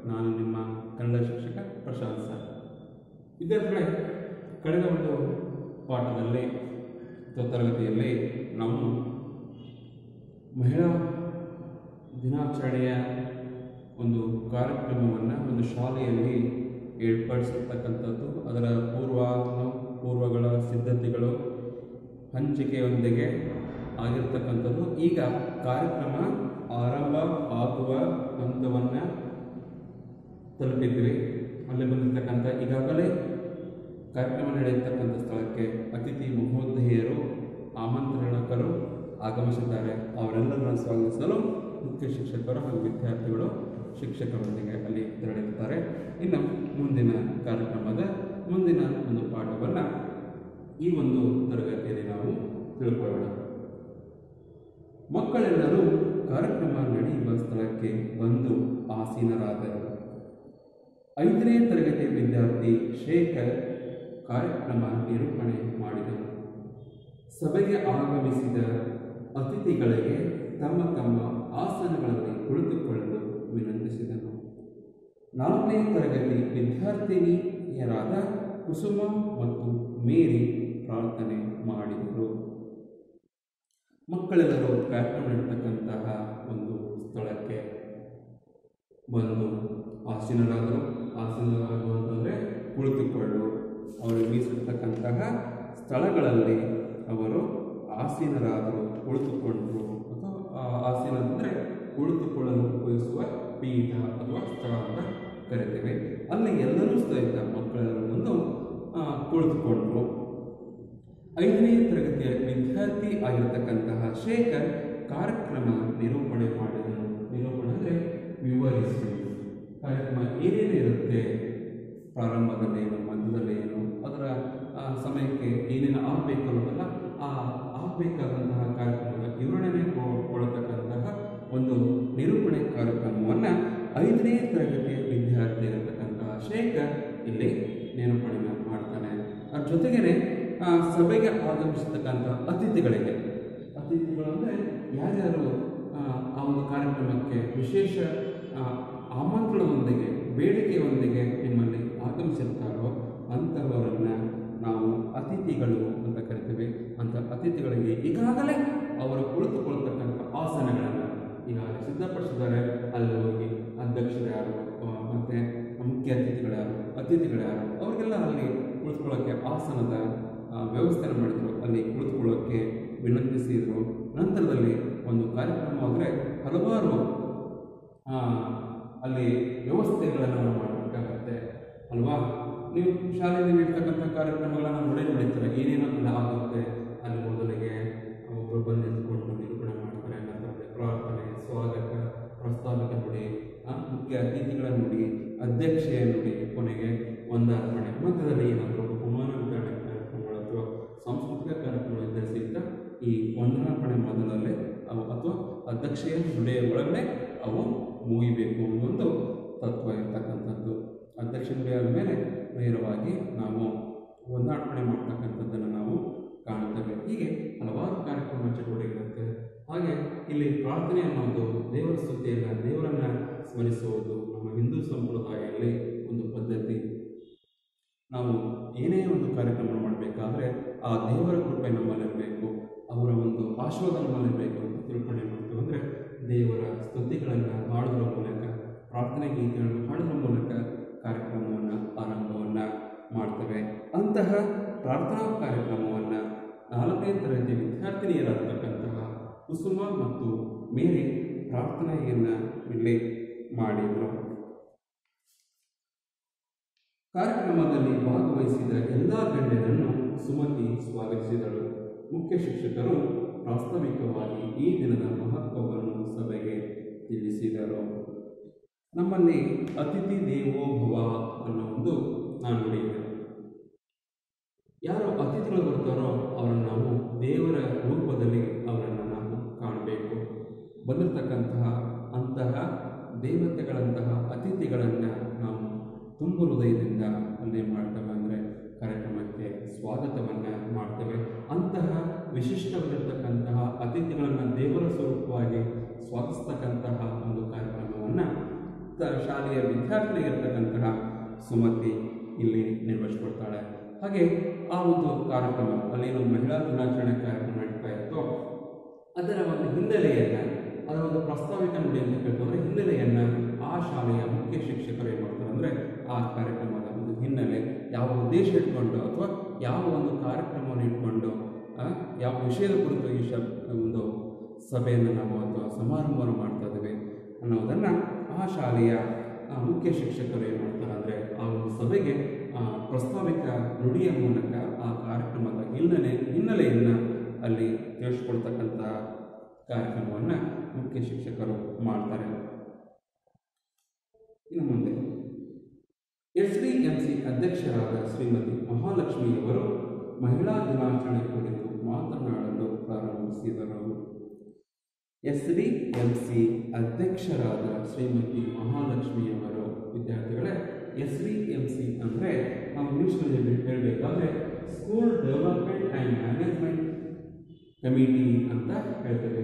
ನಾನು ನಿಮ್ಮ ಕನ್ನಡ ಶಿಕ್ಷಕ ಪ್ರಶಾಂತ್ ಸರ್ ವಿದ್ಯಾರ್ಥಿಗಳೇ ಕಳೆದ ಒಂದು ಪಾಠದಲ್ಲಿ ಅಥವಾ ತರಗತಿಯಲ್ಲಿ ನಾವು ಮಹಿಳಾ ದಿನಾಚರಣೆಯ ಒಂದು ಕಾರ್ಯಕ್ರಮವನ್ನು ಒಂದು ಶಾಲೆಯಲ್ಲಿ ಏರ್ಪಡಿಸಿರ್ತಕ್ಕಂಥದ್ದು ಅದರ ಪೂರ್ವ ಪೂರ್ವಗಳ ಸಿದ್ಧತೆಗಳು ಹಂಚಿಕೆಯೊಂದಿಗೆ ಆಗಿರ್ತಕ್ಕಂಥದ್ದು ಈಗ ಕಾರ್ಯಕ್ರಮ ಆರಂಭ ಆಗುವ ಹಂತವನ್ನು ತಲುಪಿದ್ವಿ ಅಲ್ಲಿ ಬಂದಿರತಕ್ಕಂಥ ಈಗಾಗಲೇ ಕಾರ್ಯಕ್ರಮ ನಡೆಯತಕ್ಕಂಥ ಸ್ಥಳಕ್ಕೆ ಅತಿಥಿ ಮಹೋದಯರು ಆಮಂತ್ರಣಕರು ಆಗಮಿಸಿದ್ದಾರೆ ಅವರೆಲ್ಲರನ್ನು ಸ್ವಾಗತಿಸಲು ಮುಖ್ಯ ಶಿಕ್ಷಕರು ಹಾಗೂ ವಿದ್ಯಾರ್ಥಿಗಳು ಶಿಕ್ಷಕರೊಂದಿಗೆ ಅಲ್ಲಿ ತೆರಳಿರ್ತಾರೆ ಇನ್ನು ಮುಂದಿನ ಕಾರ್ಯಕ್ರಮದ ಮುಂದಿನ ಒಂದು ಪಾಠವನ್ನು ಈ ಒಂದು ತರಗತಿಯಲ್ಲಿ ನಾವು ತಿಳ್ಕೊಳ್ಳೋಣ ಮಕ್ಕಳೆಲ್ಲರೂ ಕಾರ್ಯಕ್ರಮ ನಡೆಯುವ ಸ್ಥಳಕ್ಕೆ ಬಂದು ಆಸೀನರಾದರು ಐದನೇ ತರಗತಿ ವಿದ್ಯಾರ್ಥಿ ಶೇಖರ್ ಕಾರ್ಯಕ್ರಮ ನಿರೂಪಣೆ ಮಾಡಿದರು ಸಭೆಗೆ ಆಗಮಿಸಿದ ಅತಿಥಿಗಳಿಗೆ ತಮ್ಮ ತಮ್ಮ ಆಸನಗಳಲ್ಲಿ ಕುಳಿತುಕೊಳ್ಳಲು ವಿನಂತಿಸಿದನು ನಾಲ್ಕನೇ ತರಗತಿ ವಿದ್ಯಾರ್ಥಿನಿಯರಾದ ಕುಸುಮ ಮತ್ತು ಮೇರಿ ಪ್ರಾರ್ಥನೆ ಮಾಡಿದರು ಮಕ್ಕಳೆಲ್ಲರೂ ಕಾರ್ಯಕ್ರಮ ನಡೆತಕ್ಕಂತಹ ಒಂದು ಸ್ಥಳಕ್ಕೆ ಬಂದು ಆಸೀನರಾದರು ಆಸೀನರಾದರು ಅಂತಂದರೆ ಕುಳಿತುಕೊಳ್ಳು ಅವರು ಮೀಸಲಿರ್ತಕ್ಕಂತಹ ಸ್ಥಳಗಳಲ್ಲಿ ಅವರು ಆಸೀನರಾದರು ಕುಳಿತುಕೊಂಡರು ಅಥವಾ ಆ ಆಸೀನ ಅಂತಂದರೆ ಕುಳಿತುಕೊಳ್ಳಲು ಉಪಯೋಗಿಸುವ ಪೀಠ ಅಥವಾ ಸ್ಥಳ ಅಂತ ಕರಿತೇವೆ ಅಲ್ಲಿ ಎಲ್ಲರೂ ಸಹಿತ ಮಕ್ಕಳೆಲ್ಲರೂ ಬಂದು ಆ, ಕುಳಿತುಕೊಂಡರು ಐದನೇ ತರಗತಿಯ ವಿದ್ಯಾರ್ಥಿ ಆಗಿರತಕ್ಕಂತಹ ಶೇಖರ್ ಕಾರ್ಯಕ್ರಮ ನಿರೂಪಣೆ ಮಾಡಿದನು ನಿರೂಪಣೆ ಅಂದರೆ ವಿವರಿಸಿ ಕಾರ್ಯಕ್ರಮ ಏನೇನು ಇರುತ್ತೆ ಪ್ರಾರಂಭದಲ್ಲಿ ಏನು ಮಧ್ಯದಲ್ಲಿ ಏನು ಅದರ ಆ, ಸಮಯಕ್ಕೆ ಏನೇನು ಆಗಬೇಕು ಅನ್ನೋದಲ್ಲ ಆ ಆಗಬೇಕಾದಂತಹ ಕಾರ್ಯಕ್ರಮದ ವಿವರಣೆ ಕೊ- ಕೊಡತಕ್ಕಂತಹ ಒಂದು ನಿರೂಪಣೆ ಕಾರ್ಯಕ್ರಮವನ್ನು ಐದನೇ ತರಗತಿಯ ವಿದ್ಯಾರ್ಥಿ ಇರತಕ್ಕಂತಹ ಶೇಖರ್ ಇಲ್ಲಿ ನಿರೂಪಣೆ ಮಾಡ್ತಾನೆ ಅದ್ರ ಜೊತೆಗೇನೆ ಆ, ಸಭೆಗೆ ಆಗಮಿಸತಕ್ಕಂಥ ಅತಿಥಿಗಳಿಗೆ ಅತಿಥಿಗಳು ಅಂದರೆ ಯಾರ್ಯಾರು ಆ, ಆ ಒಂದು ಕಾರ್ಯಕ್ರಮಕ್ಕೆ ವಿಶೇಷ ಆ, ಆಮಂತ್ರಣದೊಂದಿಗೆ ಬೇಡಿಕೆಯೊಂದಿಗೆ ನಿಮ್ಮಲ್ಲಿ ಆಗಮಿಸಿರ್ತಾರೋ ಅಂತಹವರನ್ನು ನಾವು ಅತಿಥಿಗಳು ಅಂತ ಕರಿತೇವೆ ಅಂತ ಅತಿಥಿಗಳಿಗೆ ಈಗಾಗಲೇ ಅವರು ಕುಳಿತುಕೊಳ್ತಕ್ಕಂಥ ಆಸನಗಳನ್ನು ಈಗಾಗಲೇ ಸಿದ್ಧಪಡಿಸಿದ್ದಾರೆ ಅಲ್ಲಿ ಹೋಗಿ ಅಧ್ಯಕ್ಷರು ಯಾರು ಆ, ಮತ್ತೆ ಮುಖ್ಯ ಅತಿಥಿಗಳು ಯಾರು ಅತಿಥಿಗಳು ಯಾರು ಅವರಿಗೆಲ್ಲ ಅಲ್ಲಿ ಕುಳಿತುಕೊಳ್ಳೋಕ್ಕೆ ಆಸನದ ಆ, ವ್ಯವಸ್ಥೆಯನ್ನು ಮಾಡಿದರು ಅಲ್ಲಿ ಕುಳಿತುಕೊಳ್ಳೋಕ್ಕೆ ವಿನಂತಿಸಿದರು ನಂತರದಲ್ಲಿ ಒಂದು ಕಾರ್ಯಕ್ರಮವಾದರೆ ಹಲವಾರು ಆ, ಅಲ್ಲಿ ವ್ಯವಸ್ಥೆಗಳನ್ನು ನಾವು ಮಾಡಬೇಕಾಗತ್ತೆ ಅಲ್ವಾ ನೀವು ಶಾಲೆಯಲ್ಲಿ ನೀಡ್ತಕ್ಕಂಥ ಕಾರ್ಯಕ್ರಮಗಳನ್ನು ನೋಡೇ ನೋಡಿರ್ತಾರೆ ಏನೇನೋ ಎಲ್ಲ ಆಗುತ್ತೆ ಅಲ್ಲಿ ಮೊದಲಿಗೆ ಒಬ್ಬರು ಬಂದು ನಿಂತ್ಕೊಂಡು ನಿರೂಪಣೆ ಮಾಡ್ತಾರೆ ನಂತರ ಪ್ರಾರ್ಥನೆ ಸ್ವಾಗತ ಪ್ರಸ್ತಾವಕ ನುಡಿ ಆ, ಮುಖ್ಯ ಅತಿಥಿಗಳ ನುಡಿ ಅಧ್ಯಕ್ಷೆಯ ನುಡಿ ಕೊನೆಗೆ ಒಂದಾರ್ಪಣೆ ಮಧ್ಯದಲ್ಲಿ ಏನಾದರೂ ಬಹುಮಾನ ವಿತರಣೆ ಕಾರ್ಯಕ್ರಮಗಳು ಅಥವಾ ಸಾಂಸ್ಕೃತಿಕ ಕಾರ್ಯಕ್ರಮಗಳು ಇದ್ದರೆ ಸಹಿತ ಈ ವಂದನಾರ್ಪಣೆ ಮೊದಲಲ್ಲೇ ಅವು ಅಥವಾ ಅಧ್ಯಕ್ಷೆಯ ನುಡಿಯ ಒಳಗಡೆ ಅವು ಮುಗಿಬೇಕು ಅನ್ನೋ ಒಂದು ತತ್ವ ಇರ್ತಕ್ಕಂಥದ್ದು ಅಧ್ಯಕ್ಷ ನುಡಿ ಆದಮೇಲೆ ನೇರವಾಗಿ ನಾವು ವಂದನಾರ್ಪಣೆ ಮಾಡ್ತಕ್ಕಂಥದ್ದನ್ನು ನಾವು ಕಾಣ್ತೇವೆ ಹೀಗೆ ಹಲವಾರು ಕಾರ್ಯಕ್ರಮ ಚಟುವಟಿಕೆ ಹಾಗೆ ಇಲ್ಲಿ ಪ್ರಾರ್ಥನೆ ಅನ್ನೋದು ದೇವರ ಸ್ತುತಿಯನ್ನು ದೇವರನ್ನ ಸ್ಮರಿಸುವುದು ನಮ್ಮ ಹಿಂದೂ ಸಂಪ್ರದಾಯದಲ್ಲಿ ಒಂದು ಪದ್ಧತಿ ನಾವು ಏನೇ ಒಂದು ಕಾರ್ಯಕ್ರಮ ಮಾಡಬೇಕಾದ್ರೆ ಆ ದೇವರ ಕೃಪೆ ನಮ್ಮಲ್ಲಿರಬೇಕು ಅವರ ಒಂದು ಆಶೀರ್ವಾದ ನಮ್ಮಲ್ಲಿರಬೇಕು ಅಂತ ತಿಳ್ಕೊಂಡೆ ಮಾಡ್ತೀವಿ ಅಂದರೆ ದೇವರ ಸ್ತುತಿಗಳನ್ನು ಹಾಡೋದ್ರ ಮೂಲಕ ಪ್ರಾರ್ಥನೆ ಗೀತೆಗಳನ್ನು ಹಾಡೋದ್ರ ಮೂಲಕ ಕಾರ್ಯಕ್ರಮವನ್ನು ಆರಂಭವನ್ನು ಮಾಡ್ತೇವೆ ಅಂತಹ ಪ್ರಾರ್ಥನಾ ಕಾರ್ಯಕ್ರಮವನ್ನು ನಾಲ್ಕನೇ ತರಗತಿ ವಿದ್ಯಾರ್ಥಿನಿಯರಾಗಿರ್ತಕ್ಕಂತಹ ಕುಸುಮ ಮತ್ತು ಮೇರಿ ಪ್ರಾರ್ಥನೆಯನ್ನು ಇಲ್ಲಿ ಮಾಡಿದರು ಕಾರ್ಯಕ್ರಮದಲ್ಲಿ ಭಾಗವಹಿಸಿದ ಎಲ್ಲ ಗಣ್ಯರನ್ನು ಸುಮತಿ ಸ್ವಾಗತಿಸಿದಳು ಮುಖ್ಯ ಶಿಕ್ಷಕರು ಪ್ರಾಸ್ತಾವಿಕವಾಗಿ ಈ ದಿನದ ಮಹತ್ವವನ್ನು ಸಭೆಗೆ ತಿಳಿಸಿದರು ನಮ್ಮಲ್ಲಿ ಅತಿಥಿ ದೇವೋ ಭವ ಅನ್ನೋ ಒಂದು ನಾನುಡಿ ಇದೆ ಯಾರು ಅತಿಥಿಗಳು ಬರ್ತಾರೋ ಅವರನ್ನು ನಾವು ದೇವರ ರೂಪದಲ್ಲಿ ಅವರನ್ನು ನಾವು ಕಾಣಬೇಕು ಬಂದಿರತಕ್ಕಂತಹ ಅಂತಹ ದೇವತೆಗಳಂತಹ ಅತಿಥಿಗಳನ್ನು ನಾವು ತುಂಬು ಹೃದಯದಿಂದ ಅಲ್ಲಿ ಮಾಡ್ತೇವೆ ಅಂದರೆ ಕಾರ್ಯಕ್ರಮಕ್ಕೆ ಸ್ವಾಗತವನ್ನು ಮಾಡ್ತೇವೆ ಅಂತಹ ವಿಶಿಷ್ಟವಾಗಿರ್ತಕ್ಕಂತಹ ಅತಿಥಿಗಳನ್ನು ದೇವರ ಸ್ವರೂಪವಾಗಿ ಸ್ವಾಗತಿಸ್ತಕ್ಕಂತಹ ಒಂದು ಕಾರ್ಯಕ್ರಮವನ್ನು ತ- ಶಾಲೆಯ ವಿದ್ಯಾರ್ಥಿನಿಗಿರ್ತಕ್ಕಂತಹ ಸುಮತಿ ಇಲ್ಲಿ ನಿರ್ವಹಿಸ್ಕೊಡ್ತಾಳೆ ಹಾಗೆ ಆ ಒಂದು ಕಾರ್ಯಕ್ರಮ ಅಲ್ಲೇನು ಮಹಿಳಾ ದಿನಾಚರಣೆ ಕಾರ್ಯಕ್ರಮ ನಡೀತಾ ಇತ್ತು ಅದರ ಒಂದು ಹಿನ್ನೆಲೆಯನ್ನು ಅದರ ಒಂದು ಪ್ರಾಸ್ತಾವಿಕ ನುಡಿ ಅಂತ ಕೇಳ್ಕೊಂಡ್ರೆ ಹಿನ್ನೆಲೆಯನ್ನು ಆ ಶಾಲೆಯ ಮುಖ್ಯ ಶಿಕ್ಷಕರು ಏನು ಮಾಡ್ತಾರೆ ಅಂದರೆ ಆ ಕಾರ್ಯಕ್ರಮದ ಒಂದು ಹಿನ್ನೆಲೆ ಯಾವ ಉದ್ದೇಶ ಇಟ್ಕೊಂಡು ಅಥವಾ ಯಾವ ಒಂದು ಕಾರ್ಯಕ್ರಮವನ್ನು ಇಟ್ಕೊಂಡು ಆ, ಯಾವ ವಿಷಯದ ಕುರಿತು ಈ ಶ ಒಂದು ಸಭೆಯನ್ನು ನಾವು ಅಥವಾ ಸಮಾರಂಭವನ್ನು ಮಾಡ್ತಾ ಇದ್ದೇವೆ ಅನ್ನೋದನ್ನು ಆ ಶಾಲೆಯ ಆ, ಮುಖ್ಯ ಶಿಕ್ಷಕರು ಏನು ಮಾಡ್ತಾರೆ ಅಂದರೆ ಆ ಒಂದು ಸಭೆಗೆ ಆ, ಪ್ರಸ್ತಾವಿಕ ನುಡಿಯ ಮೂಲಕ ಆ ಕಾರ್ಯಕ್ರಮದ ಹಿನ್ನೆಲೆ ಹಿನ್ನೆಲೆಯನ್ನು ಅಲ್ಲಿ ತಿಳಿಸ್ಕೊಡ್ತಕ್ಕಂಥ ಕಾರ್ಯಕ್ರಮವನ್ನು ಮುಖ್ಯ ಶಿಕ್ಷಕರು ಮಾಡ್ತಾರೆ ಇನ್ನು ಮುಂದೆ ಎಸ್ ಡಿ ಎಂ ಸಿ ಅಧ್ಯಕ್ಷರಾದ ಶ್ರೀಮತಿ ಮಹಾಲಕ್ಷ್ಮಿಯವರು ಮಹಿಳಾ ದಿನಾಚರಣೆ ಕುರಿತು ಮಾತನಾಡಲು ಪ್ರಾರಂಭಿಸಿದರು ಎಸ್ ಡಿ ಎಂ ಸಿ ಅಧ್ಯಕ್ಷರಾದ ಶ್ರೀಮತಿ ಮಹಾಲಕ್ಷ್ಮಿಯವರು ವಿದ್ಯಾರ್ಥಿಗಳೇ ಎಸ್ ಡಿ ಎಂ ಸಿ ಅಂದರೆ ನಾವು ಇಂಗ್ಲೀಷ್ನಲ್ಲಿ ಹೇಳಬೇಕಾದ್ರೆ school development and management committee ಅಂತ ಹೇಳ್ತೇವೆ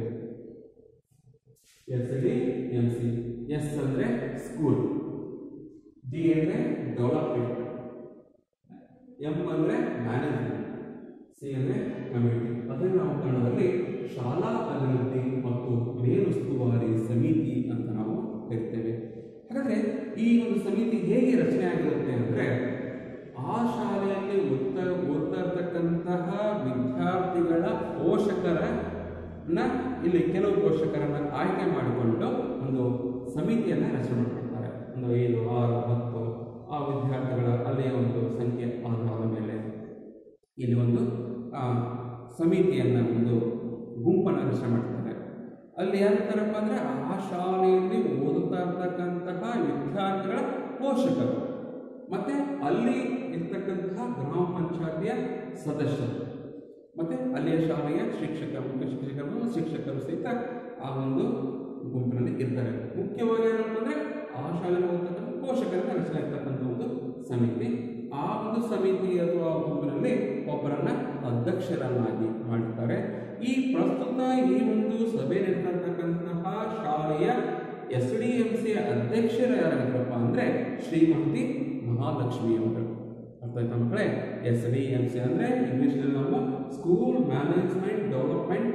S D M C S ಅಂದರೆ ಸ್ಕೂಲ್ ಡಿ ಅಂದರೆ ಡೆವಲಪ್ಮೆಂಟ್ ಎಂ ಅಂದರೆ ಮ್ಯಾನೇಜ್ಮೆಂಟ್ ಸಿ ಅಂದರೆ ಕಮಿಟಿ ಅದನ್ನು ನಾವು ಕನ್ನಡದಲ್ಲಿ ಶಾಲಾ ಅಭಿವೃದ್ಧಿ ಮತ್ತು ಮೇಲುಸ್ತುವಾರಿ ಸಮಿತಿ ಅಂತ ನಾವು ಕರಿತೇವೆ ಹಾಗಾದರೆ ಈ ಒಂದು ಸಮಿತಿ ಹೇಗೆ ರಚನೆ ಆಗಿರುತ್ತೆ ಅಂದರೆ ಆ ಶಾಲೆಯಲ್ಲಿ ಓದ್ತಾ ಓದ್ತಾ ಇರ್ತಕ್ಕಂತಹ ವಿದ್ಯಾರ್ಥಿಗಳ ಪೋಷಕರನ್ನ ಇಲ್ಲಿ ಕೆಲವು ಪೋಷಕರನ್ನ ಆಯ್ಕೆ ಮಾಡಿಕೊಂಡು ಒಂದು ಸಮಿತಿಯನ್ನು ರಚನೆ ಮಾಡಿಕೊಡ್ತಾರೆ ಒಂದು ಐದು ಆರು ಹತ್ತು ಆ ವಿದ್ಯಾರ್ಥಿಗಳ ಅಲ್ಲಿಯ ಒಂದು ಸಂಖ್ಯೆ ಆಧಾರದ ಮೇಲೆ ಇಲ್ಲಿ ಒಂದು ಆ, ಸಮಿತಿಯನ್ನು ಒಂದು ಗುಂಪನ್ನು ರಚನೆ ಮಾಡ್ತಾರೆ ಅಲ್ಲಿ ಯಾರಿರ್ತಾರಪ್ಪ ಅಂದರೆ ಆ ಶಾಲೆಯಲ್ಲಿ ಓದುತ್ತಾ ಇರ್ತಕ್ಕಂತಹ ವಿದ್ಯಾರ್ಥಿಗಳ ಪೋಷಕರು ಮತ್ತು ಅಲ್ಲಿ ಇರ್ತಕ್ಕಂತಹ ಗ್ರಾಮ ಪಂಚಾಯತಿಯ ಸದಸ್ಯರು ಮತ್ತು ಅಲ್ಲಿಯ ಶಾಲೆಯ ಶಿಕ್ಷಕರು ಮುಖ್ಯ ಶಿಕ್ಷಕರು ಶಿಕ್ಷಕರು ಸಹಿತ ಆ ಒಂದು ಗುಂಪಿನಲ್ಲಿ ಇರ್ತಾರೆ ಮುಖ್ಯವಾಗಿ ಏನಪ್ಪ ಅಂದರೆ ಆ ಶಾಲೆಯಲ್ಲಿ ಓದ್ತಕ್ಕಂಥ ಪೋಷಕರನ್ನ ರಚನೆ ಇರ್ತಕ್ಕಂಥ ಒಂದು ಸಮಿತಿ ಆ ಒಂದು ಸಮಿತಿ ಅಥವಾ ಗುಂಪಿನಲ್ಲಿ ಒಬ್ಬರನ್ನ ಅಧ್ಯಕ್ಷರನ್ನಾಗಿ ಮಾಡ್ತಾರೆ ಈ ಪ್ರಸ್ತುತ ಈ ಒಂದು ಸಭೆ ನಡೆದಿರ್ತಕ್ಕಂತಹ ಶಾಲೆಯ ಎಸ್ ಡಿ ಎಂ ಸಿ ಅಧ್ಯಕ್ಷರು ಯಾರಾಗಿದ್ರಪ್ಪ ಅಂದರೆ ಶ್ರೀಮತಿ ಮಹಾಲಕ್ಷ್ಮಿ ಅವರು ಅರ್ಥ ಆಯ್ತಾ ಮಕ್ಕಳೇ ಎಸ್ ಡಿ ಎಂ ಸಿ ಅಂದರೆ ಇಂಗ್ಲೀಷ್ನಲ್ಲಿ ನಾವು ಸ್ಕೂಲ್ ಮ್ಯಾನೇಜ್ಮೆಂಟ್ ಡೆವಲಪ್ಮೆಂಟ್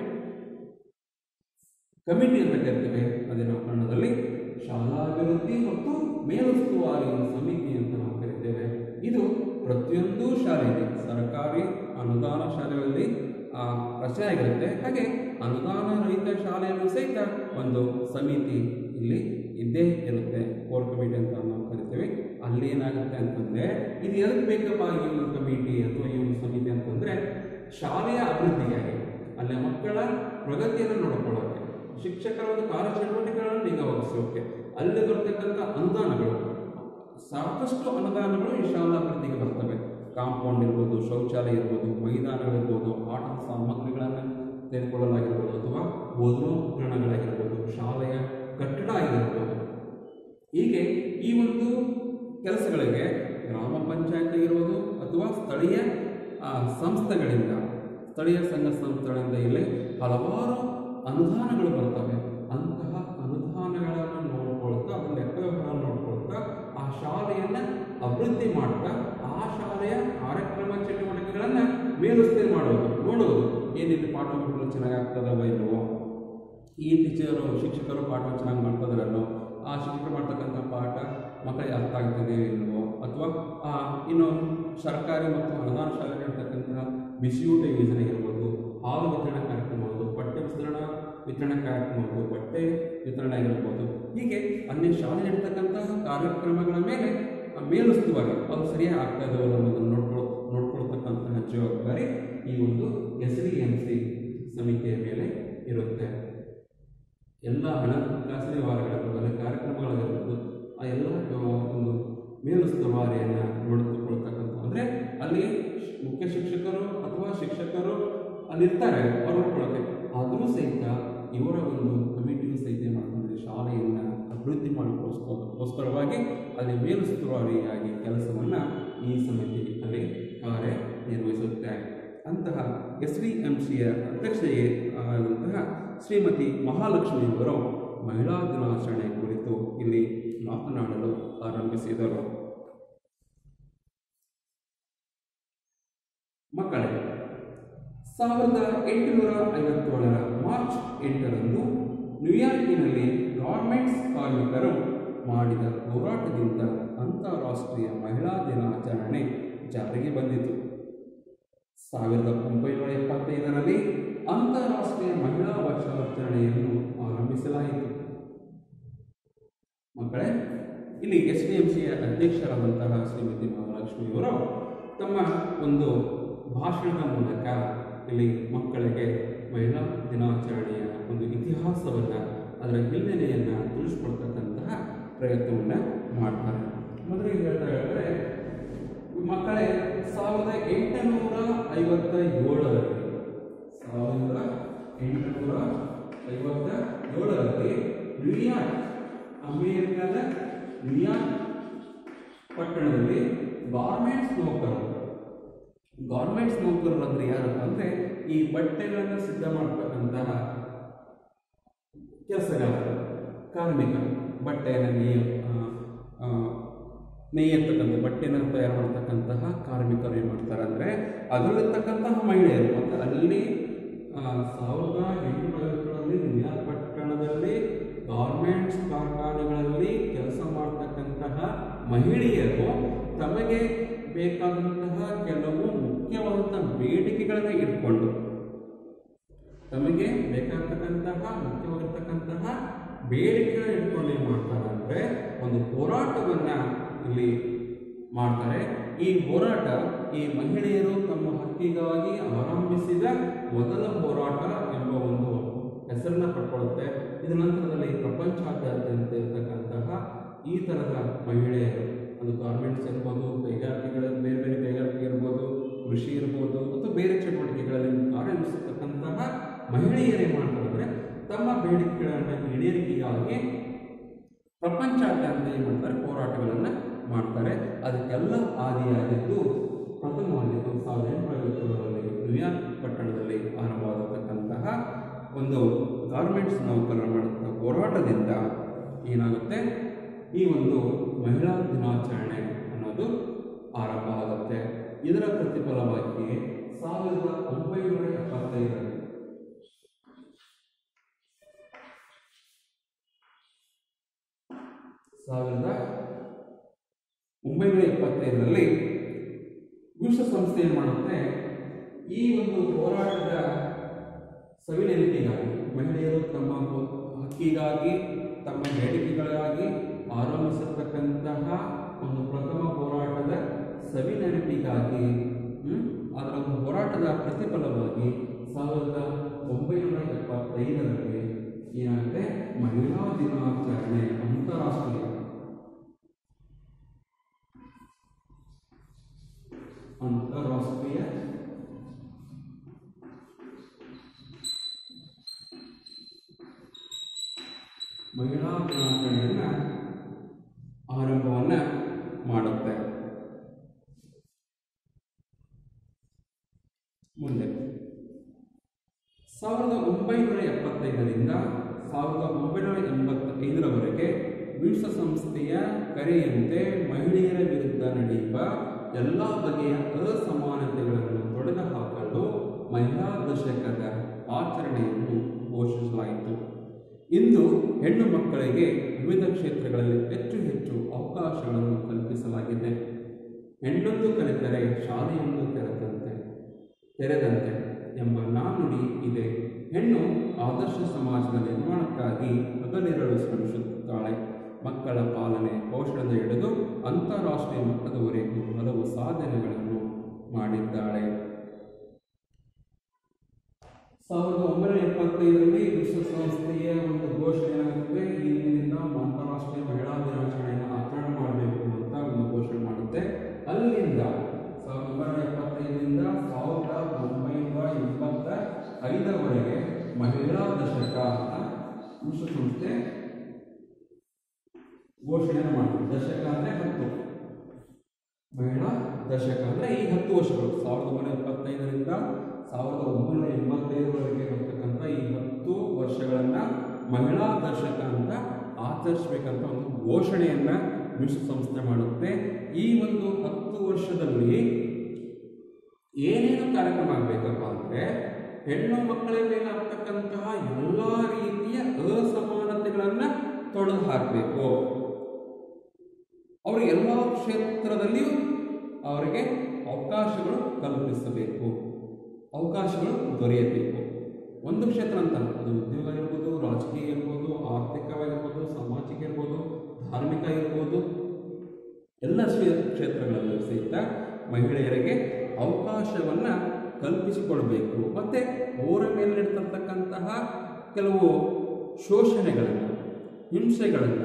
ಕಮಿಟಿ ಅಂತ ಕರಿತೇವೆ ಅದೇ ನಾವು ಕನ್ನಡದಲ್ಲಿ ಶಾಲಾಭಿವೃದ್ಧಿ ಮತ್ತು ಮೇಲುಸ್ತುವಾರಿ ಸಮಿತಿ ಅಂತ ನಾವು ಕರಿತೇವೆ ಇದು ಪ್ರತಿಯೊಂದು ಶಾಲೆಯಲ್ಲಿ ಸರ್ಕಾರಿ ಅನುದಾನ ಶಾಲೆಗಳಲ್ಲಿ ಆ, ರಚನೆ ಆಗಿರುತ್ತೆ ಹಾಗೆ ಅನುದಾನ ರಹಿತ ಶಾಲೆಯಲ್ಲೂ ಸಹಿತ ಒಂದು ಸಮಿತಿ ಇಲ್ಲಿ ಇದ್ದೇ ಇರುತ್ತೆ ಕೋರ್ ಕಮಿಟಿ ಅಂತ ನಾವು ಕರಿತೇವೆ ಅಲ್ಲಿ ಏನಾಗುತ್ತೆ ಅಂತಂದ್ರೆ ಇದು ಎದಕ್ಕೆ ಬೇಕಪ್ಪ ಈ ಒಂದು ಕಮಿಟಿ ಅಥವಾ ಈ ಒಂದು ಸಮಿತಿ ಅಂತಂದ್ರೆ ಶಾಲೆಯ ಅಭಿವೃದ್ಧಿಗಾಗಿ ಅಲ್ಲಿ ಮಕ್ಕಳ ಪ್ರಗತಿಯನ್ನು ನೋಡ್ಕೊಳ್ಳೋಕೆ ಶಿಕ್ಷಕರ ಒಂದು ಕಾರ್ಯಚಟುವಟಿಕೆಗಳನ್ನು ನಿಗಾ ವಹಿಸೋಕೆ ಅಲ್ಲಿ ಬರ್ತಕ್ಕಂಥ ಅನುದಾನಗಳು ಸಾಕಷ್ಟು ಅನುದಾನಗಳು ಈ ಶಾಲಾ ಅಭಿವೃದ್ಧಿಗೆ ಬರ್ತವೆ ಕಾಂಪೌಂಡ್ ಇರ್ಬೋದು ಶೌಚಾಲಯ ಇರ್ಬೋದು ಮೈದಾನಗಳಿರ್ಬೋದು ಆಟ ಸಾಮಗ್ರಿಗಳನ್ನು ತೆಗೆದುಕೊಳ್ಳಲಾಗಿರ್ಬೋದು ಅಥವಾ ಬೋಧನೋಪಕರಣಗಳಾಗಿರ್ಬೋದು ಶಾಲೆಯ ಕಟ್ಟಡ ಆಗಿರ್ಬೋದು ಹೀಗೆ ಈ ಒಂದು ಕೆಲಸಗಳಿಗೆ ಗ್ರಾಮ ಪಂಚಾಯತ್ ಆಗಿರ್ಬೋದು ಅಥವಾ ಸ್ಥಳೀಯ ಆ, ಸಂಸ್ಥೆಗಳಿಂದ ಸ್ಥಳೀಯ ಸಂಘ ಸಂಸ್ಥೆಗಳಿಂದ ಇಲ್ಲಿ ಹಲವಾರು ಅನುದಾನಗಳು ಬರ್ತವೆ ಅಂತಹ ಅನುದಾನಗಳನ್ನು ನೋಡ್ಕೊಳ್ತಾ ಅದರ ಲೆಕ್ಕಗಳನ್ನು ನೋಡ್ಕೊಳ್ತಾ ಆ ಶಾಲೆಯನ್ನು ಅಭಿವೃದ್ಧಿ ಮಾಡ್ತಾ ಆ ಶಾಲೆಯ ಕಾರ್ಯಕ್ರಮ ಚಟುವಟಿಕೆಗಳನ್ನು ಮೇಲುಸ್ತೇ ಮಾಡೋದು ನೋಡೋದು ಏನಿಲ್ಲಿ ಪಾಠಗಳು ಚೆನ್ನಾಗಿ ಆಗ್ತದವ ಇಲ್ವೋ ಈ ಟೀಚರು ಶಿಕ್ಷಕರು ಪಾಠ ಚೆನ್ನಾಗಿ ಮಾಡ್ತಿದಾರಲ್ಲೋ ಆ ಶಿಕ್ಷಕರು ಮಾಡ್ತಕ್ಕಂಥ ಪಾಠ ಮಕ್ಕಳಿಗೆ ಅರ್ಥ ಆಗ್ತದೆಯೋ ಇಲ್ವೋ ಅಥವಾ ಆ, ಇನ್ನು ಸರ್ಕಾರಿ ಮತ್ತು ಅನುದಾನ ಶಾಲೆಗೆ ಇರ್ತಕ್ಕಂತಹ ಬಿಸಿಯೂಟ ಯೋಜನೆ ಇರ್ಬೋದು ಹಾಲು ವಿತರಣಾ ಕಾರ್ಯಕ್ರಮ ಇರ್ಬೋದು ಪಠ್ಯ ವಿಸ್ತರಣ ವಿತರಣಾ ಕಾರ್ಯಕ್ರಮ ಇರ್ಬೋದು ಬಟ್ಟೆ ವಿತರಣೆ ಆಗಿರ್ಬೋದು ಹೀಗೆ ಅಲ್ಲಿ ಶಾಲೆ ಇರ್ತಕ್ಕಂತಹ ಕಾರ್ಯಕ್ರಮಗಳ ಮೇಲೆ ಆ, ಮೇಲುಸ್ತುವಾರಿ ಅದು ಸರಿಯಾಗಿ ಆಗ್ತಾ ಇದಾವೋ ಅನ್ನೋದನ್ನು ನೋಡ್ಕೊಳ್ ನೋಡ್ಕೊಳ್ತಕ್ಕಂತಹ ಜವಾಬ್ದಾರಿ ಈ ಒಂದು ಎಸ್ ಡಿ ಎಂ ಸಿ ಸಮಿತಿಯ ಮೇಲೆ ಇರುತ್ತೆ ಎಲ್ಲ ಹಣಕಾಸಿನ ವ್ಯವಹಾರಗಳಿರ್ಬೋದು ಅಲ್ಲಿ ಕಾರ್ಯಕ್ರಮಗಳಾಗಿರ್ಬೋದು ಆ ಎಲ್ಲ ವ್ಯವ- ಒಂದು ಮೇಲುಸ್ತುವಾರಿಯನ್ನು ನೋಡಿಕೊಳ್ಳತಕ್ಕಂಥ ಅಂದರೆ ಅಲ್ಲಿ ಮುಖ್ಯ ಶಿಕ್ಷಕರು ಅಥವಾ ಶಿಕ್ಷಕರು ಅಲ್ಲಿರ್ತಾರೆ ಅವ್ರು ನೋಡ್ಕೊಳ್ಳೋಕೆ ಆದರೂ ಸಹಿತ ಇವರ ಒಂದು ಕಮಿಟಿಯು ಸಹಿತ ಏನು ಮಾಡ್ತಾರೆ ಶಾಲೆಯನ್ನು ಅಭಿವೃದ್ಧಿ ಮಾಡಿಕೊಳ್ಳೋಸ್ಕರವಾಗಿ ಅಲ್ಲಿ ಮೇಲುಸ್ತುವಾರಿಯಾಗಿ ಕೆಲಸವನ್ನು ಈ ಸಮಿತಿ ಅಲ್ಲಿ ಕಾರ್ಯನಿರ್ವಹಿಸುತ್ತೆ ಅಂತಹ ಎಸ್ ಡಿ ಎಂ ಸಿಯ ಅಧ್ಯಕ್ಷೆಯೇ ಆದಂತಹ ಶ್ರೀಮತಿ ಮಹಾಲಕ್ಷ್ಮಿಯವರು ಮಹಿಳಾ ದಿನಾಚರಣೆ ಕುರಿತು ಇಲ್ಲಿ ಮಾತನಾಡಲು ಆರಂಭಿಸಿದರು ಮಕ್ಕಳೇ ಸಾವಿರದ ಎಂಟುನೂರ ಐವತ್ತೇಳರ ಮಾರ್ಚ್ ಎಂಟರಂದು ನ್ಯೂಯಾರ್ಕಿನಲ್ಲಿ ಗಾರ್ಮೆಂಟ್ಸ್ ಕಾರ್ಮಿಕರು ಮಾಡಿದ ಹೋರಾಟದಿಂದ ಅಂತಾರಾಷ್ಟ್ರೀಯ ಮಹಿಳಾ ದಿನಾಚರಣೆ ಜಾರಿಗೆ ಬಂದಿತು ಸಾವಿರದ ಒಂಬೈನೂರ ಎಪ್ಪತ್ತೈದರಲ್ಲಿ ಅಂತಾರಾಷ್ಟ್ರೀಯ ಮಹಿಳಾ ವರ್ಷಾಚರಣೆಯನ್ನು ಆರಂಭಿಸಲಾಯಿತು ಮಕ್ಕಳೇ ಇಲ್ಲಿ ಎಸ್ ಡಿ ಎಂ ಸಿಯ ಅಧ್ಯಕ್ಷರಾದಂತಹ ಶ್ರೀಮತಿ ಮಹಾಲಕ್ಷ್ಮಿಯವರು ತಮ್ಮ ಒಂದು ಭಾಷಣದ ಮೂಲಕ ಇಲ್ಲಿ ಮಕ್ಕಳಿಗೆ ಮಹಿಳಾ ದಿನಾಚರಣೆಯ ಒಂದು ಇತಿಹಾಸವನ್ನು ಅದರ ಹಿನ್ನೆಲೆಯನ್ನು ತಿಳಿಸ್ಕೊಡ್ತಕ್ಕಂತಹ ಪ್ರಯತ್ನವನ್ನು ಮಾಡ್ತಾರೆ ಮೊದಲಿಗೆ ಹೇಳ್ತಾ ಹೇಳಿದ್ರೆ ಮಕ್ಕಳೇ ಸಾವಿರದ ಎಂಟುನೂರ ಐವತ್ತ ಏಳರಲ್ಲಿ ಸಾವಿರದ ಎಂಟುನೂರ ಐವತ್ತ ಏಳರಲ್ಲಿ ನ್ಯೂಯಾರ್ಕ್ ಅಮೆರಿಕದ ನ್ಯೂಯಾರ್ಕ್ ಪಟ್ಟಣದಲ್ಲಿ ಗಾರ್ಮೆಂಟ್ಸ್ ನೌಕರರು ಗಾರ್ಮೆಂಟ್ಸ್ ನೌಕರರು ಅಂದ್ರೆ ಯಾರಪ್ಪ ಅಂದ್ರೆ ಈ ಬಟ್ಟೆಗಳನ್ನು ಸಿದ್ಧ ಮಾಡ್ತಕ್ಕಂತಹ ಕೆಲಸಗಾರರು ಕಾರ್ಮಿಕರು ಬಟ್ಟೆಯನ್ನು ನೇಯ ಆ, ಆ, ನೇಯತಕ್ಕಂಥ ಬಟ್ಟೆನ ತಯಾರು ಮಾಡ್ತಕ್ಕಂತಹ ಕಾರ್ಮಿಕರು ಏನು ಮಾಡ್ತಾರೆ ಅಂದರೆ ಅದರಲ್ಲಿರ್ತಕ್ಕಂತಹ ಮಹಿಳೆಯರು ಮತ್ತು ಅಲ್ಲಿ ಆ, ಸಾವಿರದ ಎಂಟುನೂರ ಐವತ್ತೇಳರಲ್ಲಿ ನ್ಯೂಯಾರ್ಕ್ ಪಟ್ಟಣದಲ್ಲಿ ಗಾರ್ಮೆಂಟ್ಸ್ ಕಾರ್ಖಾನೆಗಳಲ್ಲಿ ಕೆಲಸ ಮಾಡ್ತಕ್ಕಂತಹ ಮಹಿಳೆಯರು ತಮಗೆ ಬೇಕಾದಂತಹ ಕೆಲವು ಮುಖ್ಯವಾದಂತಹ ಬೇಡಿಕೆಗಳನ್ನು ಇಟ್ಕೊಂಡು ತಮಗೆ ಬೇಕಾಗ್ತಕ್ಕಂತಹ ಮುಖ್ಯವಾಗಿರ್ತಕ್ಕಂತಹ ಬೇಡಿಕೆಗಳನ್ನ ಇಟ್ಕೊಂಡು ಏನು ಮಾಡ್ತಾರೆ ಅಂದರೆ ಒಂದು ಹೋರಾಟವನ್ನ ಇಲ್ಲಿ ಮಾಡ್ತಾರೆ ಈ ಹೋರಾಟ ಈ ಮಹಿಳೆಯರು ತಮ್ಮ ಹಕ್ಕಿಗಾಗಿ ಆರಂಭಿಸಿದ ಮೊದಲ ಹೋರಾಟ ಎಂಬ ಒಂದು ಹೆಸರನ್ನ ಪಡ್ಕೊಳ್ಳುತ್ತೆ ಇದರ ನಂತರದಲ್ಲಿ ಪ್ರಪಂಚಾದ್ಯಂತ ಇರತಕ್ಕಂತಹ ಈ ಥರದ ಮಹಿಳೆಯರು ಅದು ಗಾರ್ಮೆಂಟ್ಸ್ ಇರ್ಬೋದು ಕೈಗಾರಿಕೆಗಳ ಬೇರೆ ಬೇರೆ ಕೈಗಾರಿಕೆ ಇರ್ಬೋದು ಕೃಷಿ ಇರ್ಬೋದು ಅಥವಾ ಬೇರೆ ಚಟುವಟಿಕೆಗಳಲ್ಲಿ ಕಾರ್ಯನಿರ್ವಹಿಸತಕ್ಕಂತಹ ಮಹಿಳೆಯರು ಏನು ಮಾಡ್ತಾರೆ ಅಂದರೆ ತಮ್ಮ ಬೇಡಿಕೆಗಳನ್ನು ಈಡೇರಿಕೆಗಾಗಿ ಪ್ರಪಂಚಾದ್ಯಂತ ಏನು ಮಾಡ್ತಾರೆ ಹೋರಾಟಗಳನ್ನು ಮಾಡ್ತಾರೆ ಅದಕ್ಕೆಲ್ಲ ಆದಿಯಾಗಿದ್ದು ಪ್ರಥಮವಾಗಿದ್ದು ಸಾವಿರದ ಎಂಟುನೂರ ಐವತ್ತೇಳರಲ್ಲಿ ನ್ಯೂಯಾರ್ಕ್ ಪಟ್ಟಣದಲ್ಲಿ ಆರಂಭವಾಗತಕ್ಕಂತಹ ಒಂದು ಗಾರ್ಮೆಂಟ್ಸ್ ನೌಕರರು ಮಾಡಿದ ಹೋರಾಟದಿಂದ ಏನಾಗುತ್ತೆ ಈ ಒಂದು ಮಹಿಳಾ ದಿನಾಚರಣೆ ಅನ್ನೋದು ಆರಂಭ ಆಗುತ್ತೆ ಇದರ ಪ್ರತಿಫಲವಾಗಿ ಸಾವಿರದ ಒಂಬೈನೂರ ಎಪ್ಪತ್ತೈದರಲ್ಲಿ ಸಾವಿರದ ಒಂಬೈನೂರ ಎಪ್ಪತ್ತೈದರಲ್ಲಿ ವಿಶ್ವಸಂಸ್ಥೆ ಏನು ಮಾಡುತ್ತೆ ಈ ಒಂದು ಹೋರಾಟದ ಸವಿನೆನಪಿಗಾಗಿ ಮಹಿಳೆಯರು ತಮ್ಮ ಹೊ- ಹಕ್ಕಿಗಾಗಿ ತಮ್ಮ ಬೇಡಿಕೆಗಳಿಗಾಗಿ ಆರಂಭಿಸಿರ್ತಕ್ಕಂತಹ ಒಂದು ಪ್ರಥಮ ಹೋರಾಟದ ಸವಿನೆನಪಿಗಾಗಿ ಹ್ಮ್, ಅದರ ಒಂದು ಹೋರಾಟದ ಪ್ರತಿಫಲವಾಗಿ ಸಾವಿರದ ಒಂಬೈನೂರ ಎಪ್ಪತ್ತೈದರಲ್ಲಿ ಏನಾಗುತ್ತೆ ಮಹಿಳಾ ದಿನಾಚರಣೆ ಅಂತಾರಾಷ್ಟ್ರೀಯ ಅಂತಾರಾಷ್ಟ್ರೀಯ ಮಹಿಳಾ ದಿನಾಚರಣೆಯನ್ನ ಆರಂಭವನ್ನ ಮಾಡುತ್ತೆ ಮುಂದೆ ಸಾವಿರದ ಒಂಬೈನೂರ ಎಪ್ಪತ್ತೈದರಿಂದ ಸಾವಿರದ ಒಂಬೈನೂರ ಎಂಬತ್ತೈದರವರೆಗೆ ವಿಶ್ವಸಂಸ್ಥೆಯ ಕರೆಯಂತೆ ಮಹಿಳೆಯರ ವಿರುದ್ಧ ನಡೆಯುವ ಎಲ್ಲ ಬಗೆಯ ಅಸಮಾನತೆಗಳನ್ನು ತೊಡೆದು ಹಾಕಲು ಮಹಿಳಾ ದಶಕದ ಆಚರಣೆಯನ್ನು ಘೋಷಿಸಲಾಯಿತು ಇಂದು ಹೆಣ್ಣು ಮಕ್ಕಳಿಗೆ ವಿವಿಧ ಕ್ಷೇತ್ರಗಳಲ್ಲಿ ಹೆಚ್ಚು ಹೆಚ್ಚು ಅವಕಾಶಗಳನ್ನು ಕಲ್ಪಿಸಲಾಗಿದೆ ಹೆಣ್ಣೊಂದು ಕಲಿತರೆ ಶಾಲೆಯೊಂದು ತೆರೆದಂತೆ ತೆರೆದಂತೆ ಎಂಬ ನಾನುಡಿ ಇದೆ ಹೆಣ್ಣು ಆದರ್ಶ ಸಮಾಜದ ನಿರ್ಮಾಣಕ್ಕಾಗಿ ಹಗಲಿರಳು ಶ್ರಮಿಸುತ್ತಾಳೆ ಮಕ್ಕಳ ಪಾಲನೆ ಪೋಷಣದ ಹಿಡಿದು ಅಂತಾರಾಷ್ಟ್ರೀಯ ಮಟ್ಟದವರೆಗೂ ಹಲವು ಸಾಧನೆಗಳನ್ನು ಮಾಡಿದ್ದಾಳೆ ಸಾವಿರದ ಒಂಬೈನೂರ ಎಪ್ಪತ್ತೈದರಲ್ಲಿ ವಿಶ್ವಸಂಸ್ಥೆಯ ಒಂದು ಘೋಷಣೆ ಏನಾಗುತ್ತೆ ಇಂದಿನಿಂದ ಅಂತಾರಾಷ್ಟ್ರೀಯ ಮಹಿಳಾ ದಿನಾಚರಣೆಯನ್ನು ಆಚರಣೆ ಮಾಡಬೇಕು ಅಂತ ಒಂದು ಘೋಷಣೆ ಮಾಡುತ್ತೆ ಅಲ್ಲಿಂದ ಸಾವಿರದ ಒಂಬೈನೂರ ಎಪ್ಪತ್ತೈದರಿಂದ ಸಾವಿರದ ಒಂಬೈನೂರ ಎಂಬತ್ತ ಐದರವರೆಗೆ ಮಹಿಳಾ ದಶಕ ಅಂತ ವಿಶ್ವಸಂಸ್ಥೆ ಘೋಷಣೆಯನ್ನು ಮಾಡಿದೆ ದಶಕ ಅಂದರೆ ಹತ್ತು ಮಹಿಳಾ ದಶಕ ಅಂದರೆ ಈ ಹತ್ತು ವರ್ಷಗಳು ಸಾವಿರದ ಒಂಬೈನೂರ ಎಪ್ಪತ್ತೈದರಿಂದ ಸಾವಿರದ ಒಂಬೈನೂರ ಎಂಬತ್ತೈದರವರೆಗೆ ಇರತಕ್ಕಂಥ ಈ ಹತ್ತು ವರ್ಷಗಳನ್ನು ಮಹಿಳಾ ದಶಕ ಅಂತ ಆಚರಿಸ್ಬೇಕಂತ ಒಂದು ಘೋಷಣೆಯನ್ನು ವಿಶ್ವಸಂಸ್ಥೆ ಮಾಡುತ್ತೆ ಈ ಒಂದು ಹತ್ತು ವರ್ಷದಲ್ಲಿ ಏನೇನು ಕಾರ್ಯಕ್ರಮ ಆಗಬೇಕಪ್ಪ ಅಂದರೆ ಹೆಣ್ಣು ಮಕ್ಕಳ ಮೇಲೆ ಆಗ್ತಕ್ಕಂತಹ ಎಲ್ಲ ರೀತಿಯ ಅಸಮಾನತೆಗಳನ್ನು ತೊಡೆದು ಹಾಕಬೇಕು ಅವರು ಎಲ್ಲ ಕ್ಷೇತ್ರದಲ್ಲಿಯೂ ಅವರಿಗೆ ಅವಕಾಶಗಳು ಕಲ್ಪಿಸಬೇಕು ಅವಕಾಶಗಳು ದೊರೆಯಬೇಕು ಒಂದು ಕ್ಷೇತ್ರ ಅಂತ ಅದು ಉದ್ಯೋಗ ಇರ್ಬೋದು ರಾಜಕೀಯ ಇರ್ಬೋದು ಆರ್ಥಿಕವಾಗಿರ್ಬೋದು ಸಾಮಾಜಿಕ ಇರ್ಬೋದು ಧಾರ್ಮಿಕ ಇರ್ಬೋದು ಎಲ್ಲ ಕ್ಷೇ- ಕ್ಷೇತ್ರಗಳಲ್ಲೂ ಸಹಿತ ಮಹಿಳೆಯರಿಗೆ ಅವಕಾಶವನ್ನು ಕಲ್ಪಿಸಿಕೊಡಬೇಕು ಮತ್ತು ಅವರ ಮೇಲೆ ನಡೀತಿರ್ತಕ್ಕಂತಹ ಕೆಲವು ಶೋಷಣೆಗಳನ್ನು ಹಿಂಸೆಗಳನ್ನು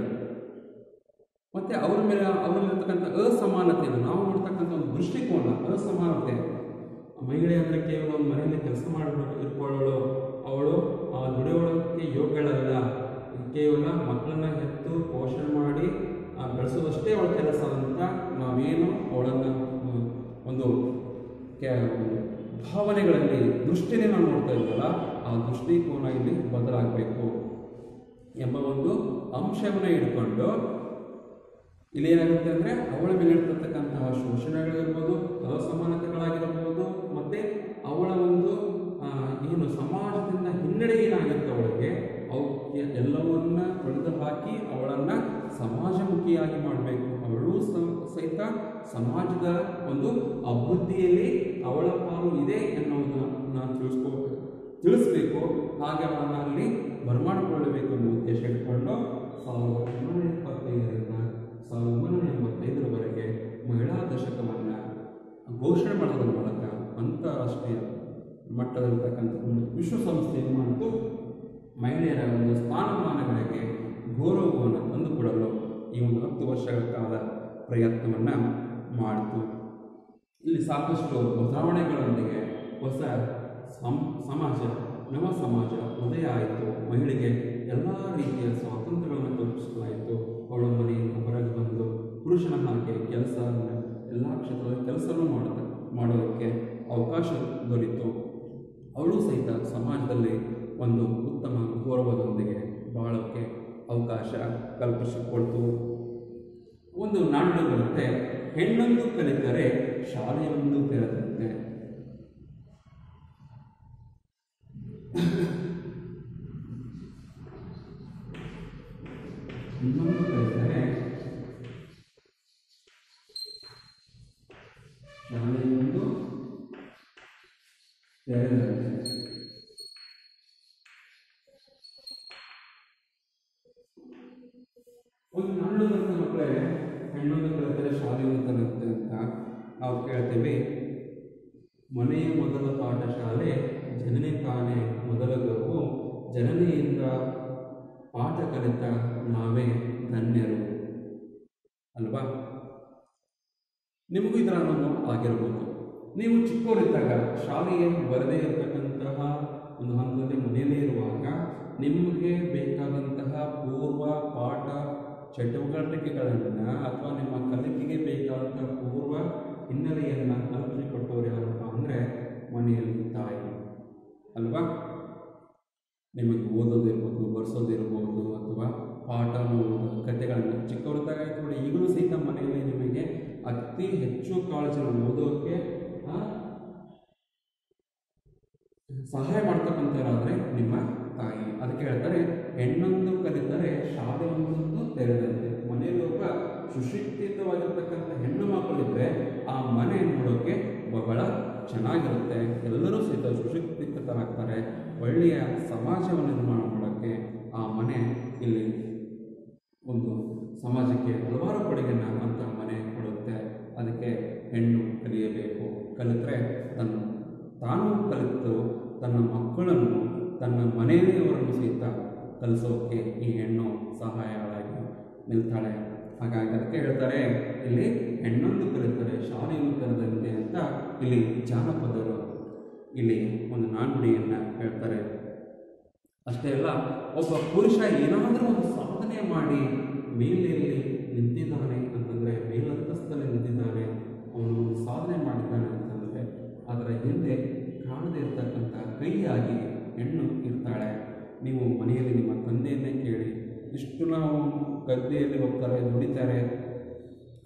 ಮತ್ತು ಅವರ ಮೇಲೆ ಅವರಲ್ಲಿರ್ತಕ್ಕಂಥ ಅಸಮಾನತೆಯನ್ನು ನಾವು ನೋಡ್ತಕ್ಕಂಥ ಒಂದು ದೃಷ್ಟಿಕೋನ ಅಸಮಾನತೆ ಮಹಿಳೆ ಅಂದರೆ ಕೇವಲ ಒಂದು ಮನೆಯಲ್ಲಿ ಕೆಲಸ ಮಾಡಬೇಕು ಇಟ್ಕೊಳ್ಳೋಳು ಅವಳು ಆ ದುಡಿಯೋಳಕ್ಕೆ ಯೋಗ್ಯಳಲ್ಲ ಕೇವಲ ಮಕ್ಕಳನ್ನ ಹೆತ್ತು ಪೋಷಣೆ ಮಾಡಿ ಆ, ಬೆಳೆಸೋದಷ್ಟೇ ಅವಳ ಕೆಲಸ ಅಂತ ನಾವೇನು ಅವಳನ್ನು ಒಂದು ಕೆ ಭಾವನೆಗಳಲ್ಲಿ ದೃಷ್ಟಿನೇ ನಾವು ನೋಡ್ತಾ ಇದ್ದೀವಲ್ಲ ಆ ದೃಷ್ಟಿಕೋನ ಇಲ್ಲಿ ಬದಲಾಗಬೇಕು ಎಂಬ ಒಂದು ಅಂಶವನ್ನು ಇಟ್ಕೊಂಡು ಇಲ್ಲಿ ಏನಾಗುತ್ತೆ ಅಂದರೆ ಅವಳ ಮೇಲೆ ಇರ್ತಕ್ಕಂತಹ ಶೋಷಣೆಗಳಿರ್ಬೋದು ಅಸಮಾನತೆಗಳಾಗಿರ್ಬೋದು ಮತ್ತು ಅವಳ ಒಂದು ಆ, ಏನು ಸಮಾಜದಿಂದ ಹಿನ್ನಡೆ ಏನಾಗುತ್ತೆ ಅವಳಿಗೆ ಅವಕ್ಕೆ ಎಲ್ಲವನ್ನ ತೊಳೆದು ಹಾಕಿ ಅವಳನ್ನು ಸಮಾಜಮುಖಿಯಾಗಿ ಮಾಡಬೇಕು ಅವಳು ಸ- ಸಹಿತ ಸಮಾಜದ ಒಂದು ಅಭಿವೃದ್ಧಿಯಲ್ಲಿ ಅವಳ ಪಾಲು ಇದೆ ಎನ್ನುವುದನ್ನು ತಿಳಿಸ್ಕೋ ತಿಳಿಸ್ಬೇಕು ಹಾಗೆ ಅವಳನ್ನು ಅಲ್ಲಿ ಬರಮಾಡಿಕೊಳ್ಳಬೇಕು ಅನ್ನೋ ಉದ್ದೇಶ ಇಟ್ಕೊಂಡು ಸಾವಿರದ ಒಂಬೈನೂರ ಇಪ್ಪತ್ತೈದರಿಂದ ಸಾವಿರದ ಒಂಬೈನೂರ ಎಂಬತ್ತೈದರವರೆಗೆ ಮಹಿಳಾ ದಶಕವನ್ನು ಘೋಷಣೆ ಮಾಡೋದ್ರ ಮೂಲಕ ಅಂತಾರಾಷ್ಟ್ರೀಯ ಮಟ್ಟದಲ್ಲಿರ್ತಕ್ಕಂಥ ಒಂದು ವಿಶ್ವಸಂಸ್ಥೆ ಏನು ಮಾಡಿತು ಮಹಿಳೆಯರ ಒಂದು ಸ್ಥಾನಮಾನಗಳಿಗೆ ಗೌರವವನ್ನು ತಂದುಕೊಡಲು ಈ ಒಂದು ಹತ್ತು ವರ್ಷಗಳ ಕಾಲ ಪ್ರಯತ್ನವನ್ನು ಮಾಡಿತು ಇಲ್ಲಿ ಸಾಕಷ್ಟು ಬದಲಾವಣೆಗಳೊಂದಿಗೆ ಹೊಸ ಸಂ ಸಮಾಜ ನವ ಸಮಾಜ ಉದಯ ಆಯಿತು ಮಹಿಳೆಗೆ ಎಲ್ಲ ರೀತಿಯ ಸ್ವಾತಂತ್ರ್ಯಗಳನ್ನು ಕಲ್ಪಿಸಲಾಯಿತು ಅವಳ ಮನೆಯಿಂದ ಹೊರಗೆ ಬಂದು ಪುರುಷನ ಹಾಗೆ ಕೆಲಸ ಎಲ್ಲ ಕ್ಷೇತ್ರದ ಕೆಲಸನೂ ಮಾಡೋದ ಮಾಡೋದಕ್ಕೆ ಅವಕಾಶ ದೊರೀತು ಅವಳು ಸಹಿತ ಸಮಾಜದಲ್ಲಿ ಒಂದು ಉತ್ತಮ ಗೌರವದೊಂದಿಗೆ ಬಾಳೋಕ್ಕೆ ಅವಕಾಶ ಕಲ್ಪಿಸಿಕೊಡ್ತು ಒಂದು ನಾಣ್ಯ ಬರುತ್ತೆ ಹೆಣ್ಣೊಂದು ಕಲಿತರೆ ಶಾಲೆಯೊಂದು ತೆರೆದಂತೆ ಹೆಣ್ಣೊಂದು ಕಲಿತರೆ ಶಾಲೆಯೊಂದು ತೆರೆದಂತೆ ಒಂದು ನಾಡು ಬರುತ್ತೆ ಮಕ್ಕಳೇ ಹೆಣ್ಣೊಂದು ಕಲಿತರೆ ಶಾಲೆಯೊಂದು ಕಲಿಯುತ್ತೆ ಅಂತ ನಾವು ಕೇಳ್ತೇವೆ ಮನೆಯ ಮೊದಲ ಪಾಠಶಾಲೆ ಜನನಿ ತಾನೇ ಮೊದಲ ಗುರುವು ಜನನಿಯಿಂದ ಪಾಠ ಕಲಿತ ನಾವೇ ಧನ್ಯರು ಅಲ್ವಾ ನಿಮಗೂ ಇದರ ಅನುಭವ ಆಗಿರ್ಬೋದು ನೀವು ಚಿಕ್ಕವರಿದ್ದಾಗ ಶಾಲೆಗೆ ಬರದೇ ಇರತಕ್ಕಂತಹ ಒಂದು ಹಂತದಲ್ಲಿ ಮನೆಯಲ್ಲೇ ಇರುವಾಗ ನಿಮಗೆ ಬೇಕಾದಂತಹ ಪೂರ್ವ ಪಾಠ ಚಟುವಟಿಕೆಗಳನ್ನು ಅಥವಾ ನಿಮ್ಮ ಕಲಿಕೆಗೆ ಬೇಕಾದಂತಹ ಪೂರ್ವ ಹಿನ್ನೆಲೆಯನ್ನು ಕಲ್ಪಿಸಿಕೊಟ್ಟವ್ರು ಯಾರಪ್ಪ ಅಂದರೆ ಮನೆಯಲ್ಲಿ ತಾಯಿ ಅಲ್ವಾ ನಿಮಗೆ ಓದೋದಿರ್ಬೋದು ಬರ್ಸೋದಿರ್ಬೋದು ಅಥವಾ ಪಾಠ ನೋಡೋದು ಕಥೆಗಳನ್ನು ಚಿಕ್ಕವರಿದ್ದಾಗ ಆಯ್ತು ನೋಡಿ ಈಗಲೂ ಸಹಿತ ಮನೆಯಲ್ಲಿ ನಿಮಗೆ ಅತಿ ಹೆಚ್ಚು ಕಾಳಜಿನ ಓದೋಕ್ಕೆ ಆ, ಸಹಾಯ ಮಾಡ್ತಕ್ಕಂಥವ್ರಾದರೆ ನಿಮ್ಮ ತಾಯಿ ಅದಕ್ಕೆ ಹೇಳ್ತಾರೆ ಹೆಣ್ಣೊಂದು ಕಲಿತರೆ ಶಾಲೆ ಒಂದೊಂದು ತೆರೆದಂತೆ ಮನೆಯಲ್ಲಿ ಒಬ್ಬ ಸುಶಿಕ್ಷಿತವಾಗಿರ್ತಕ್ಕಂಥ ಹೆಣ್ಣು ಮಕ್ಕಳಿದ್ರೆ ಆ ಮನೆ ನೋಡೋಕ್ಕೆ ಬಹಳ ಚೆನ್ನಾಗಿರುತ್ತೆ ಎಲ್ಲರೂ ಸಹಿತ ಸುಶಿಕ್ಷಿತರಾಗ್ತಾರೆ ಒಳ್ಳೆಯ ಸಮಾಜವನ್ನು ನಿರ್ಮಾಣ ಮಾಡೋಕ್ಕೆ ಆ ಮನೆ ಇಲ್ಲಿ ಒಂದು ಸಮಾಜಕ್ಕೆ ಹಲವಾರು ಕೊಡುಗೆಯನ್ನು ಅಂತ ಮನೆ ಕೊಡುತ್ತೆ ಅದಕ್ಕೆ ಹೆಣ್ಣು ಕಲಿಯಬೇಕು ಕಲಿತರೆ ತನ್ನ ತಾನು ಕಲಿತು ತನ್ನ ಮಕ್ಕಳನ್ನು ತನ್ನ ಮನೆಯವರನ್ನು ಸಹಿತ ಕಲಿಸೋಕೆ ಈ ಹೆಣ್ಣು ಸಹಾಯಳಾಗಿ ನಿಲ್ತಾಳೆ ಹಾಗಾಗಿ ಅದಕ್ಕೆ ಹೇಳ್ತಾರೆ ಇಲ್ಲಿ ಹೆಣ್ಣೊಂದು ಕಲಿತರೆ ಶಾಲೆಯನ್ನು ತೆರೆದಂತೆ ಅಂತ ಇಲ್ಲಿ ಜಾನಪದರು ಇಲ್ಲಿ ಒಂದು ನಾಣ್ಣುಡಿಯನ್ನು ಹೇಳ್ತಾರೆ ಅಷ್ಟೇ ಅಲ್ಲ ಒಬ್ಬ ಪುರುಷ ಏನಾದರೂ ಒಂದು ಸಾಧನೆ ಮಾಡಿ ಮೇಲೆಯಲ್ಲಿ ನಿಂತಿದ್ದಾನೆ ಅಂತಂದರೆ ಮೇಲಂತಸ್ತಲ್ಲಿ ನಿಂತಿದ್ದಾನೆ ಅವನು ಒಂದು ಸಾಧನೆ ಮಾಡಿದ್ದಾನೆ ಅಂತಂದರೆ ಅದರ ಹಿಂದೆ ಕಾಣದೇ ಇರತಕ್ಕಂಥ ಕೈಯಾಗಿ ಹೆಣ್ಣು ಇರ್ತಾಳೆ ನೀವು ಮನೆಯಲ್ಲಿ ನಿಮ್ಮ ತಂದೆಯನ್ನೇ ಕೇಳಿ ಇಷ್ಟು ನಾವು ಗದ್ದೆಯಲ್ಲಿ ಹೋಗ್ತಾರೆ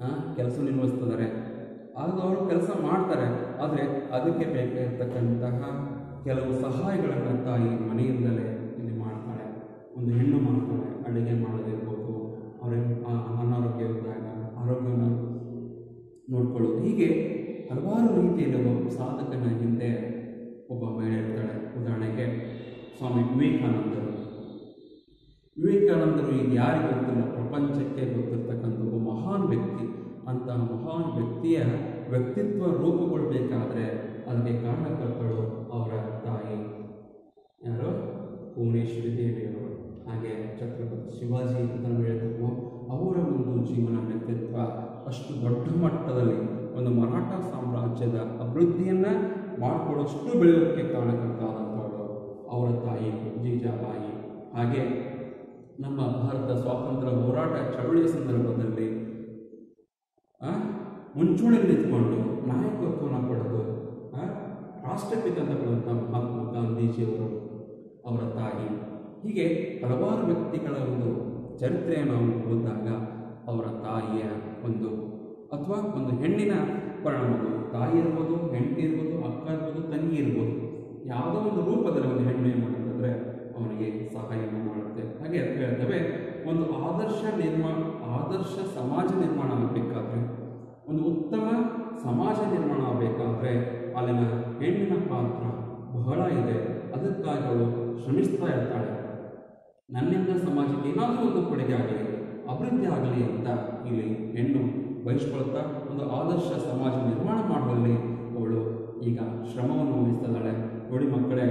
ಕೆಲಸ ನಿರ್ವಹಿಸ್ತಿದ್ದಾರೆ ಅದು ಅವರು ಕೆಲಸ ಮಾಡ್ತಾರೆ ಆದರೆ ಅದಕ್ಕೆ ಬೇಕಾಗಿರ್ತಕ್ಕಂತಹ ಕೆಲವು ಸಹಾಯಗಳನ್ನು ತಾಯಿ ಮನೆಯಿಂದಲೇ ಇಲ್ಲಿ ಮಾಡ್ತಾಳೆ ಒಂದು ಹೆಣ್ಣು ಮಾಡ್ತಾಳೆ ಅಡುಗೆ ಮಾಡೋದಿರ್ಬೋದು ಅವ್ರಿಗೆ ಆ- ಅನಾರೋಗ್ಯ ಇದ್ದಾಗ ಆರೋಗ್ಯನ ನೋಡ್ಕೊಳ್ಳೋದು ಹೀಗೆ ಹಲವಾರು ರೀತಿಯಲ್ಲಿ ಒಬ್ಬ ಸಾಧಕನ ಹಿಂದೆ ಒಬ್ಬ ಮಹಿಳೆ ಇರ್ತಾಳೆ ಉದಾಹರಣೆಗೆ ಸ್ವಾಮಿ ವಿವೇಕಾನಂದರು ವಿವೇಕಾನಂದರು ಈಗ ಯಾರಿಗೆ ಗೊತ್ತಿಲ್ಲ ಪ್ರಪಂಚಕ್ಕೆ ಗೊತ್ತಿರ್ತಕ್ಕಂಥ ಒಬ್ಬ ಮಹಾನ್ ವ್ಯಕ್ತಿ ಅಂತಹ ಮಹಾನ್ ವ್ಯಕ್ತಿಯ ವ್ಯಕ್ತಿತ್ವ ರೂಪುಗೊಳ್ಬೇಕಾದ್ರೆ ಅದಕ್ಕೆ ಕಾರಣಕರ್ತಳು ಅವರ ತಾಯಿ ಯಾರು ಭುವನೇಶ್ವರಿ ದೇವಿಯವರು ಹಾಗೆ ಛತ್ರಪತಿ ಶಿವಾಜಿ ಅಂತ ನಾವು ಹೇಳ್ತೀವೋ ಅವರ ಒಂದು ಜೀವನ ವ್ಯಕ್ತಿತ್ವ ಅಷ್ಟು ದೊಡ್ಡ ಮಟ್ಟದಲ್ಲಿ ಒಂದು ಮರಾಠ ಸಾಮ್ರಾಜ್ಯದ ಅಭಿವೃದ್ಧಿಯನ್ನು ಮಾಡಿಕೊಳ್ಳೋಷ್ಟು ಬೆಳೆಯೋಕ್ಕೆ ಕಾರಣಕರ್ತಾದಂಥವಳು ಅವರ ತಾಯಿ ಜೀಜಾಬಾಯಿ ಹಾಗೆ ನಮ್ಮ ಭಾರತ ಸ್ವಾತಂತ್ರ್ಯ ಹೋರಾಟ ಚಳವಳಿಯ ಸಂದರ್ಭದಲ್ಲಿ ಆ, ಮುಂಚೂಣಿಯಲ್ಲಿ ನಿಂತ್ಕೊಂಡು ನಾಯಕತ್ವವನ್ನು ಪಡೆದು ಆ, ರಾಷ್ಟ್ರಪಿತ ಅಂತ ಪಡೆದಂಥ ಮಹಾತ್ಮ ಗಾಂಧೀಜಿಯವರು ಅವರ ತಾಯಿ ಹೀಗೆ ಹಲವಾರು ವ್ಯಕ್ತಿಗಳ ಒಂದು ಚರಿತ್ರೆಯನ್ನು ನಾವು ಓದಿದಾಗ ಅವರ ತಾಯಿಯ ಒಂದು ಅಥವಾ ಒಂದು ಹೆಣ್ಣಿನ ಪರಿಣಾಮಗಳು ತಾಯಿ ಇರ್ಬೋದು ಹೆಂಡತಿ ಇರ್ಬೋದು ಅಕ್ಕ ಇರ್ಬೋದು ತಂಗಿ ಇರ್ಬೋದು ಯಾವುದೋ ಒಂದು ರೂಪದಲ್ಲಿ ಒಂದು ಹೆಣ್ಣು ಏನು ಮಾಡುತ್ತಂದರೆ ಅವನಿಗೆ ಸಹಾಯವನ್ನು ಮಾಡುತ್ತೆ ಹಾಗೆ ಅಂತ ಹೇಳ್ತೇವೆ ಒಂದು ಆದರ್ಶ ನಿರ್ಮಾಣ ಆದರ್ಶ ಸಮಾಜ ನಿರ್ಮಾಣ ಆಗಬೇಕಾದ್ರೆ ಒಂದು ಉತ್ತಮ ಸಮಾಜ ನಿರ್ಮಾಣ ಆಗಬೇಕಾದ್ರೆ ಅಲ್ಲಿನ ಹೆಣ್ಣಿನ ಪಾತ್ರ ಬಹಳ ಇದೆ ಅದಕ್ಕಾಗಿ ಅವಳು ಶ್ರಮಿಸ್ತಾ ಇರ್ತಾಳೆ ನನ್ನಿಂದ ಸಮಾಜಕ್ಕೆ ಏನಾದರೂ ಒಂದು ಕೊಡುಗೆ ಆಗಲಿ ಅಭಿವೃದ್ಧಿ ಆಗಲಿ ಅಂತ ಇಲ್ಲಿ ಹೆಣ್ಣು ಬಯಸ್ಕೊಳ್ತಾ ಒಂದು ಆದರ್ಶ ಸಮಾಜ ನಿರ್ಮಾಣ ಮಾಡುವಲ್ಲಿ ಅವಳು ಈಗ ಶ್ರಮವನ್ನು ವಹಿಸ್ತಿದ್ದಾಳೆ ನೋಡಿ ಮಕ್ಕಳೇ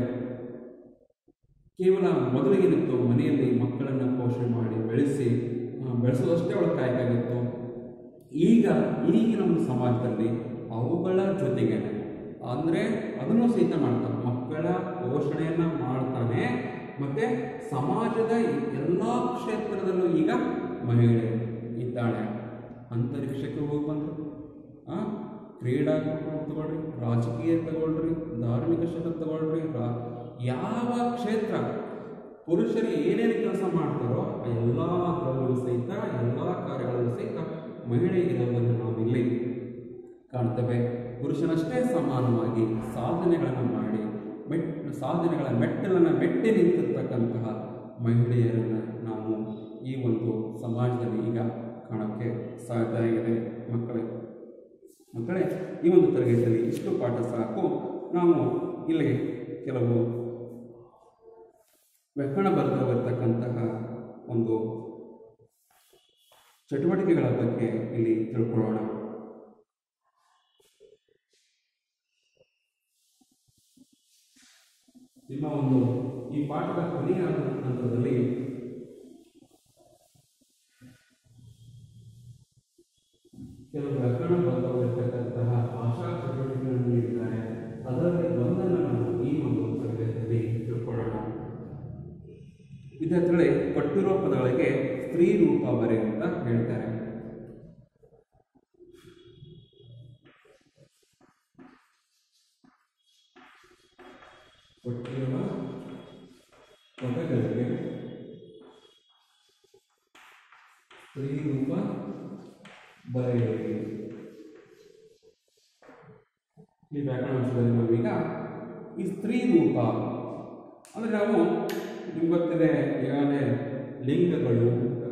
ಕೇವಲ ಮೊದಲಿಗೆ ನಿಂತು ಮನೆಯಲ್ಲಿ ಮಕ್ಕಳನ್ನು ಪೋಷಣೆ ಮಾಡಿ ಬೆಳೆಸಿ ಆ, ಬೆಳೆಸೋದಷ್ಟೇ ಅವಳ ಕಾಯಕಾಗಿತ್ತು ಈಗ ಈಗಿನ ಒಂದು ಸಮಾಜದಲ್ಲಿ ಅವುಗಳ ಜೊತೆಗೆ ಅಂದರೆ ಅದನ್ನು ಸಹಿತ ಮಾಡ್ತಾನೆ ಮಕ್ಕಳ ಪೋಷಣೆಯನ್ನು ಮಾಡ್ತಾನೆ ಮತ್ತು ಸಮಾಜದ ಎಲ್ಲ ಕ್ಷೇತ್ರದಲ್ಲೂ ಈಗ ಮಹಿಳೆ ಇದ್ದಾಳೆ ಅಂತರಿಕ್ಷಕ್ಕೆ ಹೋಗಿ ಬಂದರು ಕ್ರೀಡಾ ತಗೊಳ್ರಿ ರಾಜಕೀಯ ತಗೊಳ್ರಿ ಧಾರ್ಮಿಕ ಕ್ಷೇತ್ರ ತಗೊಳ್ರಿ ರಾ ಯಾವ ಕ್ಷೇತ್ರ ಪುರುಷರು ಏನೇನು ಕೆಲಸ ಮಾಡ್ತಾರೋ ಆ ಎಲ್ಲದರಲ್ಲೂ ಸಹಿತ ಎಲ್ಲ ಕಾರ್ಯಗಳಲ್ಲೂ ಸಹಿತ ಮಹಿಳೆ ಇರೋದನ್ನು ನಾವಿಲ್ಲಿ ಕಾಣ್ತೇವೆ ಪುರುಷನಷ್ಟೇ ಸಮಾನವಾಗಿ ಸಾಧನೆಗಳನ್ನು ಮಾಡಿ ಮೆಟ್ ಸಾಧನೆಗಳ ಮೆಟ್ಟಲನ್ನು ಮೆಟ್ಟಿ ನಿಂತಿರ್ತಕ್ಕಂತಹ ಮಹಿಳೆಯರನ್ನು ನಾವು ಈ ಒಂದು ಸಮಾಜದಲ್ಲಿ ಈಗ ಕಾಣೋಕ್ಕೆ ಸಾಧ್ಯ ಆಗಿದೆ ಮಕ್ಕಳೇ ಮಕ್ಕಳೇ ಈ ಒಂದು ತರಗತಿಯಲ್ಲಿ ಇಷ್ಟು ಪಾಠ ಸಾಕು ನಾವು ಇಲ್ಲಿ ಕೆಲವು ವ್ಯಾಕರಣ ಬರ್ತಾ ಬರ್ತಕ್ಕಂತಹ ಒಂದು ಚಟುವಟಿಕೆಗಳ ಬಗ್ಗೆ ಇಲ್ಲಿ ತಿಳ್ಕೊಳ್ಳೋಣ ನಿಮ್ಮ ಒಂದು ಈ ಪಾಠದ ಕೊನೆಯ ಹಂತದಲ್ಲಿ ಕೆಲವು ವ್ಯಾಕರಣ ಬರ್ತಾ ಬರ್ತಕ್ಕಂತಹ ಭಾಷಾ ಚಟುವಟಿಕೆಗಳನ್ನು ನೀಡಿದ್ದಾರೆ ಅದರಲ್ಲಿ ಒಂದನ್ನು ನಾವು ಈ ಒಂದು ತರಗತಿಯಲ್ಲಿ ತಿಳ್ಕೊಳ್ಳೋಣ ವಿದ್ಯಾರ್ಥಿಗಳೇ ಕೊಟ್ಟಿರುವ ಪದಗಳಿಗೆ ಸ್ತ್ರೀ ರೂಪ ಬರೆ ಅಂತ ಹೇಳ್ತಾರೆ ಕೊಟ್ಟಿರುವ ಪದಗಳಿಗೆ ಸ್ತ್ರೀ ರೂಪ ಬರೆಯಿರಿ ಈ ವ್ಯಾಕರಣ ಅಂಶದಲ್ಲಿ ನಾವೀಗ ಈ ಸ್ತ್ರೀ ರೂಪ ಅಂದರೆ ನಾವು ನಿಮ್ಗೆ ಗೊತ್ತಿದೆ ಈಗಾಗಲೇ ಲಿಂಗಗಳು ಅಂತ.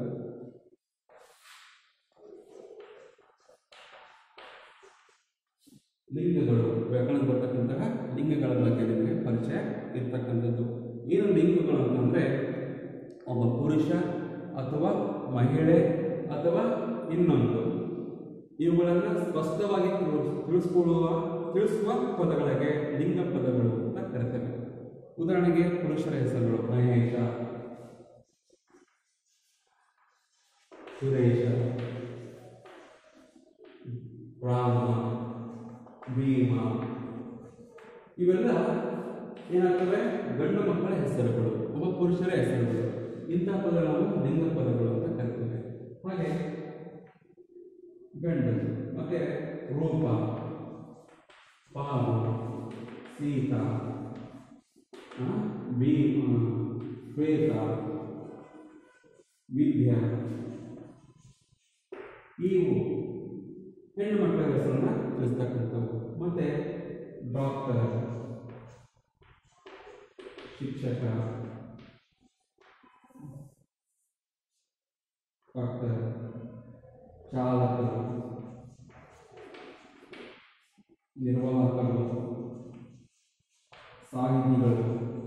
ಲಿಂಗಗಳು ವ್ಯಾಕರಣ ಬರ್ತಕ್ಕಂತಹ ಲಿಂಗಗಳ ಬಗ್ಗೆ ನಿಮಗೆ ಪರಿಚಯ ಇರ್ತಕ್ಕಂಥದ್ದು ಏನು ಲಿಂಗಗಳು ಅಂತಂದರೆ ಒಬ್ಬ ಪುರುಷ ಅಥವಾ ಮಹಿಳೆ ಅಥವಾ ಇನ್ನೊಂದು ಇವುಗಳನ್ನು ಸ್ಪಷ್ಟವಾಗಿ ತಿಳಿ- ತಿಳಿಸ್ಕೊಳ್ಳುವ ತಿಳಿಸುವ ಪದಗಳಿಗೆ ಲಿಂಗ ಪದಗಳು ಅಂತ ಕರಿತೇವೆ ಉದಾಹರಣೆಗೆ ಪುರುಷರ ಹೆಸರುಗಳು ಮಹೇಶ ಸುರೇಶ ರಾಮ ಭೀಮ ಇವೆಲ್ಲ ಏನಾಗ್ತವೆ ಗಂಡು ಮಕ್ಕಳ ಹೆಸರುಗಳು ಒಬ್ಬ ಪುರುಷರ ಹೆಸರುಗಳು ಇಂಥ ಪದಗಳನ್ನು ಲಿಂಗ ಪದಗಳು ಅಂತ ಕರಿತೇವೆ ಹಾಗೆ ಗಂಡು ಮತ್ತೆ ರೂಪ ಪಾಲು ಸೀತಾ ಆ, ಭೀಮ ಶ್ವೇತ ವಿದ್ಯಾ ಇವು ಹೆಣ್ಣು ಮಕ್ಕಳ ಹೆಸರನ್ನ ತಿಳಿಸ್ತಕ್ಕಂಥವು ಮತ್ತೆ ಡಾಕ್ಟರ್ ಶಿಕ್ಷಕ ಡಾಕ್ಟರ್ ಚಾಲಕರು ನಿರ್ವಾಹಕರು ಸಾಹಿತಿಗಳು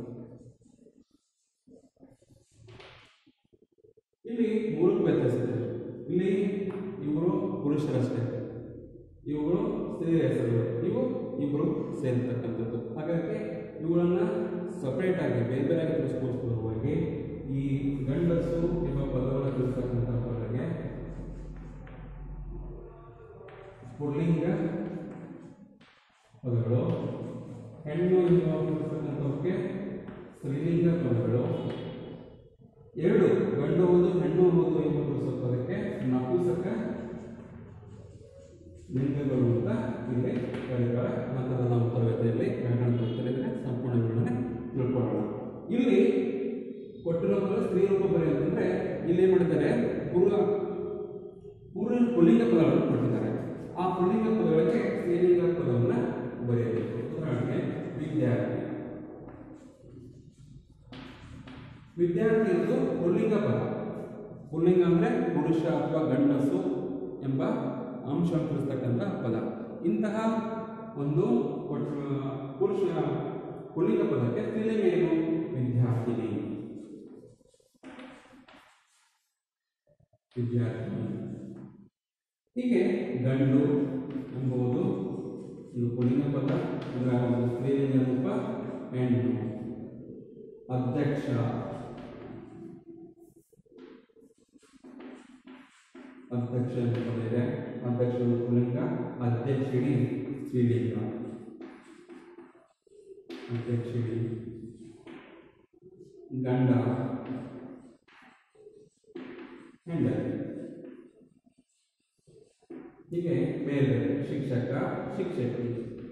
ಇಲ್ಲಿ ಮೂರು ವ್ಯತ್ಯಾಸ ಇದೆ ಇಲ್ಲಿ ಇವರು ಪುರುಷರಷ್ಟೇ ಇವುಗಳು ಸ್ತ್ರೀಯ ಹೆಸರುಗಳು ಇವು ಇಬ್ಬರು ಸೇರ್ತಕ್ಕಂಥದ್ದು ಹಾಗಾಗಿ ಇವುಗಳನ್ನ ಸಪರೇಟ್ ಆಗಿ ಬೇರೆ ಬೇರೆ ಆಗಿ ತಿಳಿಸ್ಕೊಳ್ತಿರುವಾಗೆ ಈ ಗಂಡಸು ಎಂಬ ಪದವನ್ನು ತಿಳಿಸ್ತಕ್ಕಂಥ ಪದಗಳಿಗೆ ಪುಲ್ಲಿಂಗ ಪದಗಳು ಹೆಣ್ಣು ಎಂಬ ತಿಳಿಸ್ತಕ್ಕಂಥವಕ್ಕೆ ಸ್ತ್ರೀಲಿಂಗ ಪದಗಳು ಎರಡು ಗಂಡು ಓದು ಹೆಣ್ಣು ಓದು ಎಂಬ ತಿಳಿಸೋದಕ್ಕೆ ನಪುಸಕ ಲಿಂಗಗಳು ಅಂತ ಇಲ್ಲಿ ಕರೀತಾರೆ ನಂತರ ನಾವು ತರಗತಿಯಲ್ಲಿ ವ್ಯಾಕರಣ ತರಗತಿಯಲ್ಲಿ ಸಂಪೂರ್ಣ ವಿವರಣೆ ತಿಳ್ಕೊಳ್ಳೋಣ ಇಲ್ಲಿ ಕೊಟ್ಟಿರೋ ಪದ ಸ್ತ್ರೀ ರೂಪ ಬರೆಯೋದಂದ್ರೆ ಇಲ್ಲಿ ಏನು ಮಾಡಿದ್ದಾರೆ ಪೂರ್ವ ಪೂರ್ವ ಪುಲ್ಲಿಂಗ ಪದಗಳನ್ನು ಕೊಟ್ಟಿದ್ದಾರೆ ಆ ಪುಲ್ಲಿಂಗ ಪದಗಳಿಗೆ ಸ್ತ್ರೀಲಿಂಗ ಪದವನ್ನು ಬರೆಯಬೇಕು ಉದಾಹರಣೆಗೆ ವಿದ್ಯಾರ್ಥಿ ವಿದ್ಯಾರ್ಥಿ ಎಂದು ಪುಲ್ಲಿಂಗ ಪದ ಪುಲ್ಲಿಂಗ ಅಂದರೆ ಪುರುಷ ಅಥವಾ ಗಂಡಸು ಎಂಬ ಅಂಶ ತಿಳಿಸ್ತಕ್ಕಂಥ ಪದ ಇಂತಹ ಒಂದು ಕೊಟ್ಟ- ಪುರುಷ ಪುಲ್ಲಿಂಗ ಪದಕ್ಕೆ ಸ್ತ್ರೀಲಿಂಗ ಏನು ವಿದ್ಯಾರ್ಥಿನಿ ವಿದ್ಯಾರ್ಥಿನಿ ಹೀಗೆ ಗಂಡು ಎಂಬುದು ಒಂದು ಪುಲ್ಲಿಂಗ ಪದ ಇದರ ಒಂದು ಸ್ತ್ರೀಲಿಂಗ ರೂಪ ಹೆಣ್ಣು ಅಧ್ಯಕ್ಷ ಅಧ್ಯಕ್ಷ ಎಂಬ ಪದ ಇದೆ ಅಧ್ಯಕ್ಷ ಒಂದು ಪುಲ್ಲಿಂಗ ಅಧ್ಯಕ್ಷಿಣಿ ಸ್ತ್ರೀಲಿಂಗ ಅಧ್ಯಕ್ಷಿಣಿ ಗಂಡ ಹೆಂಡತಿ ಹೀಗೆ ಬೇರೆ ಶಿಕ್ಷಕ ಶಿಕ್ಷಕಿ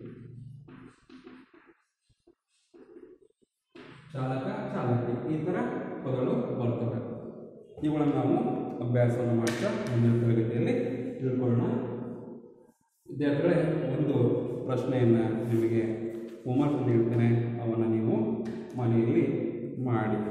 ಚಾಲಕ ಚಾಲಕಿ ಈ ಥರ ಪದಗಳು ಬರ್ತವೆ ಇವುಗಳನ್ನು ನಾವು ಅಭ್ಯಾಸವನ್ನು ಮಾಡ್ತಾ ಮುಂದಿನ ತರಗತಿಯಲ್ಲಿ ತಿಳ್ಕೊಳ್ಳೋಣ ವಿದ್ಯಾರ್ಥಿಗಳೇ ಒಂದು ಪ್ರಶ್ನೆಯನ್ನು ನಿಮಗೆ ಹೋಮ್ವರ್ಕ್ ನೀಡ್ತೇನೆ ಅವನ್ನು ನೀವು ಮನೆಯಲ್ಲಿ ಮಾಡಿ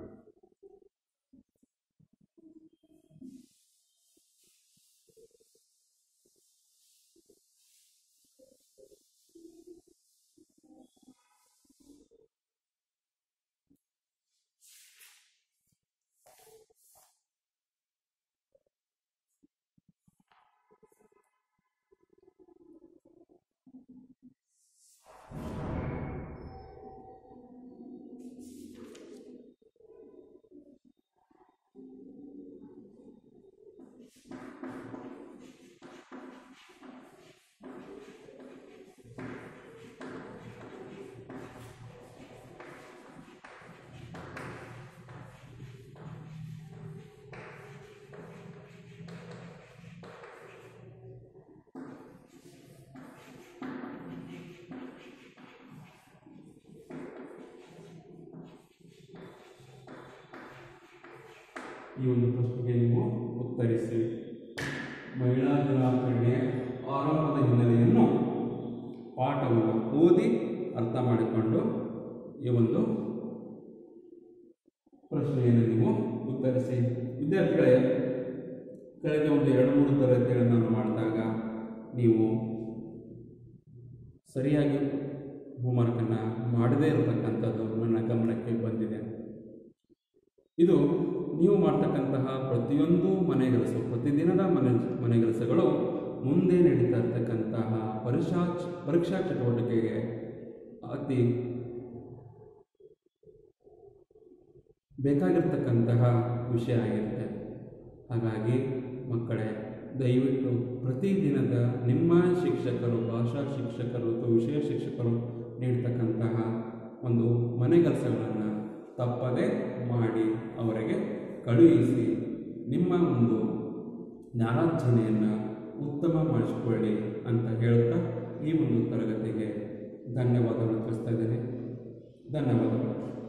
ಈ ಒಂದು ಪ್ರಶ್ನೆಗೆ ನೀವು ಉತ್ತರಿಸಿ ಮಹಿಳಾ ದಿನಾಚರಣೆಯ ಆರಂಭದ ಹಿನ್ನೆಲೆಯನ್ನು ಪಾಠವನ್ನು ಓದಿ ಅರ್ಥ ಮಾಡಿಕೊಂಡು ಈ ಒಂದು ಪ್ರಶ್ನೆಯನ್ನು ನೀವು ಉತ್ತರಿಸಿ ವಿದ್ಯಾರ್ಥಿಗಳೇ ಕಳೆದ ಒಂದು ಎರಡು ಮೂರು ತರಗತಿಗಳನ್ನು ನಾನು ಮಾಡಿದಾಗ ನೀವು ಸರಿಯಾಗಿ ಹೋಮ್ವರ್ಕನ್ನು ಮಾಡದೇ ಇರತಕ್ಕಂಥದ್ದು ನನ್ನ ಗಮನಕ್ಕೆ ಬಂದಿದೆ ಇದು ನೀವು ಮಾಡ್ತಕ್ಕಂತಹ ಪ್ರತಿಯೊಂದು ಮನೆಗೆಲಸು ಪ್ರತಿದಿನದ ಮನೆ ಮನೆಗೆಲಸಗಳು ಮುಂದೆ ನಡೀತಾ ಇರ್ತಕ್ಕಂತಹ ಪರೀಕ್ಷಾ ಪರೀಕ್ಷಾ ಚಟುವಟಿಕೆಗೆ ಅತಿ ಬೇಕಾಗಿರ್ತಕ್ಕಂತಹ ವಿಷಯ ಆಗಿರುತ್ತೆ ಹಾಗಾಗಿ ಮಕ್ಕಳೇ ದಯವಿಟ್ಟು ಪ್ರತಿದಿನದ ನಿಮ್ಮ ಶಿಕ್ಷಕರು ಭಾಷಾ ಶಿಕ್ಷಕರು ಅಥವಾ ವಿಷಯ ಶಿಕ್ಷಕರು ನೀಡ್ತಕ್ಕಂತಹ ಒಂದು ಮನೆ ಕೆಲಸಗಳನ್ನು ತಪ್ಪದೇ ಮಾಡಿ ಅವರಿಗೆ ಕಳುಹಿಸಿ ನಿಮ್ಮ ಒಂದು ಜ್ಞಾನಾರ್ಜನೆಯನ್ನು ಉತ್ತಮ ಮಾಡಿಸಿಕೊಳ್ಳಿ ಅಂತ ಹೇಳುತ್ತಾ ಈ ಒಂದು ತರಗತಿಗೆ ಧನ್ಯವಾದಗಳನ್ನು ತಿಳಿಸ್ತಾ ಇದ್ದೇನೆ ಧನ್ಯವಾದಗಳು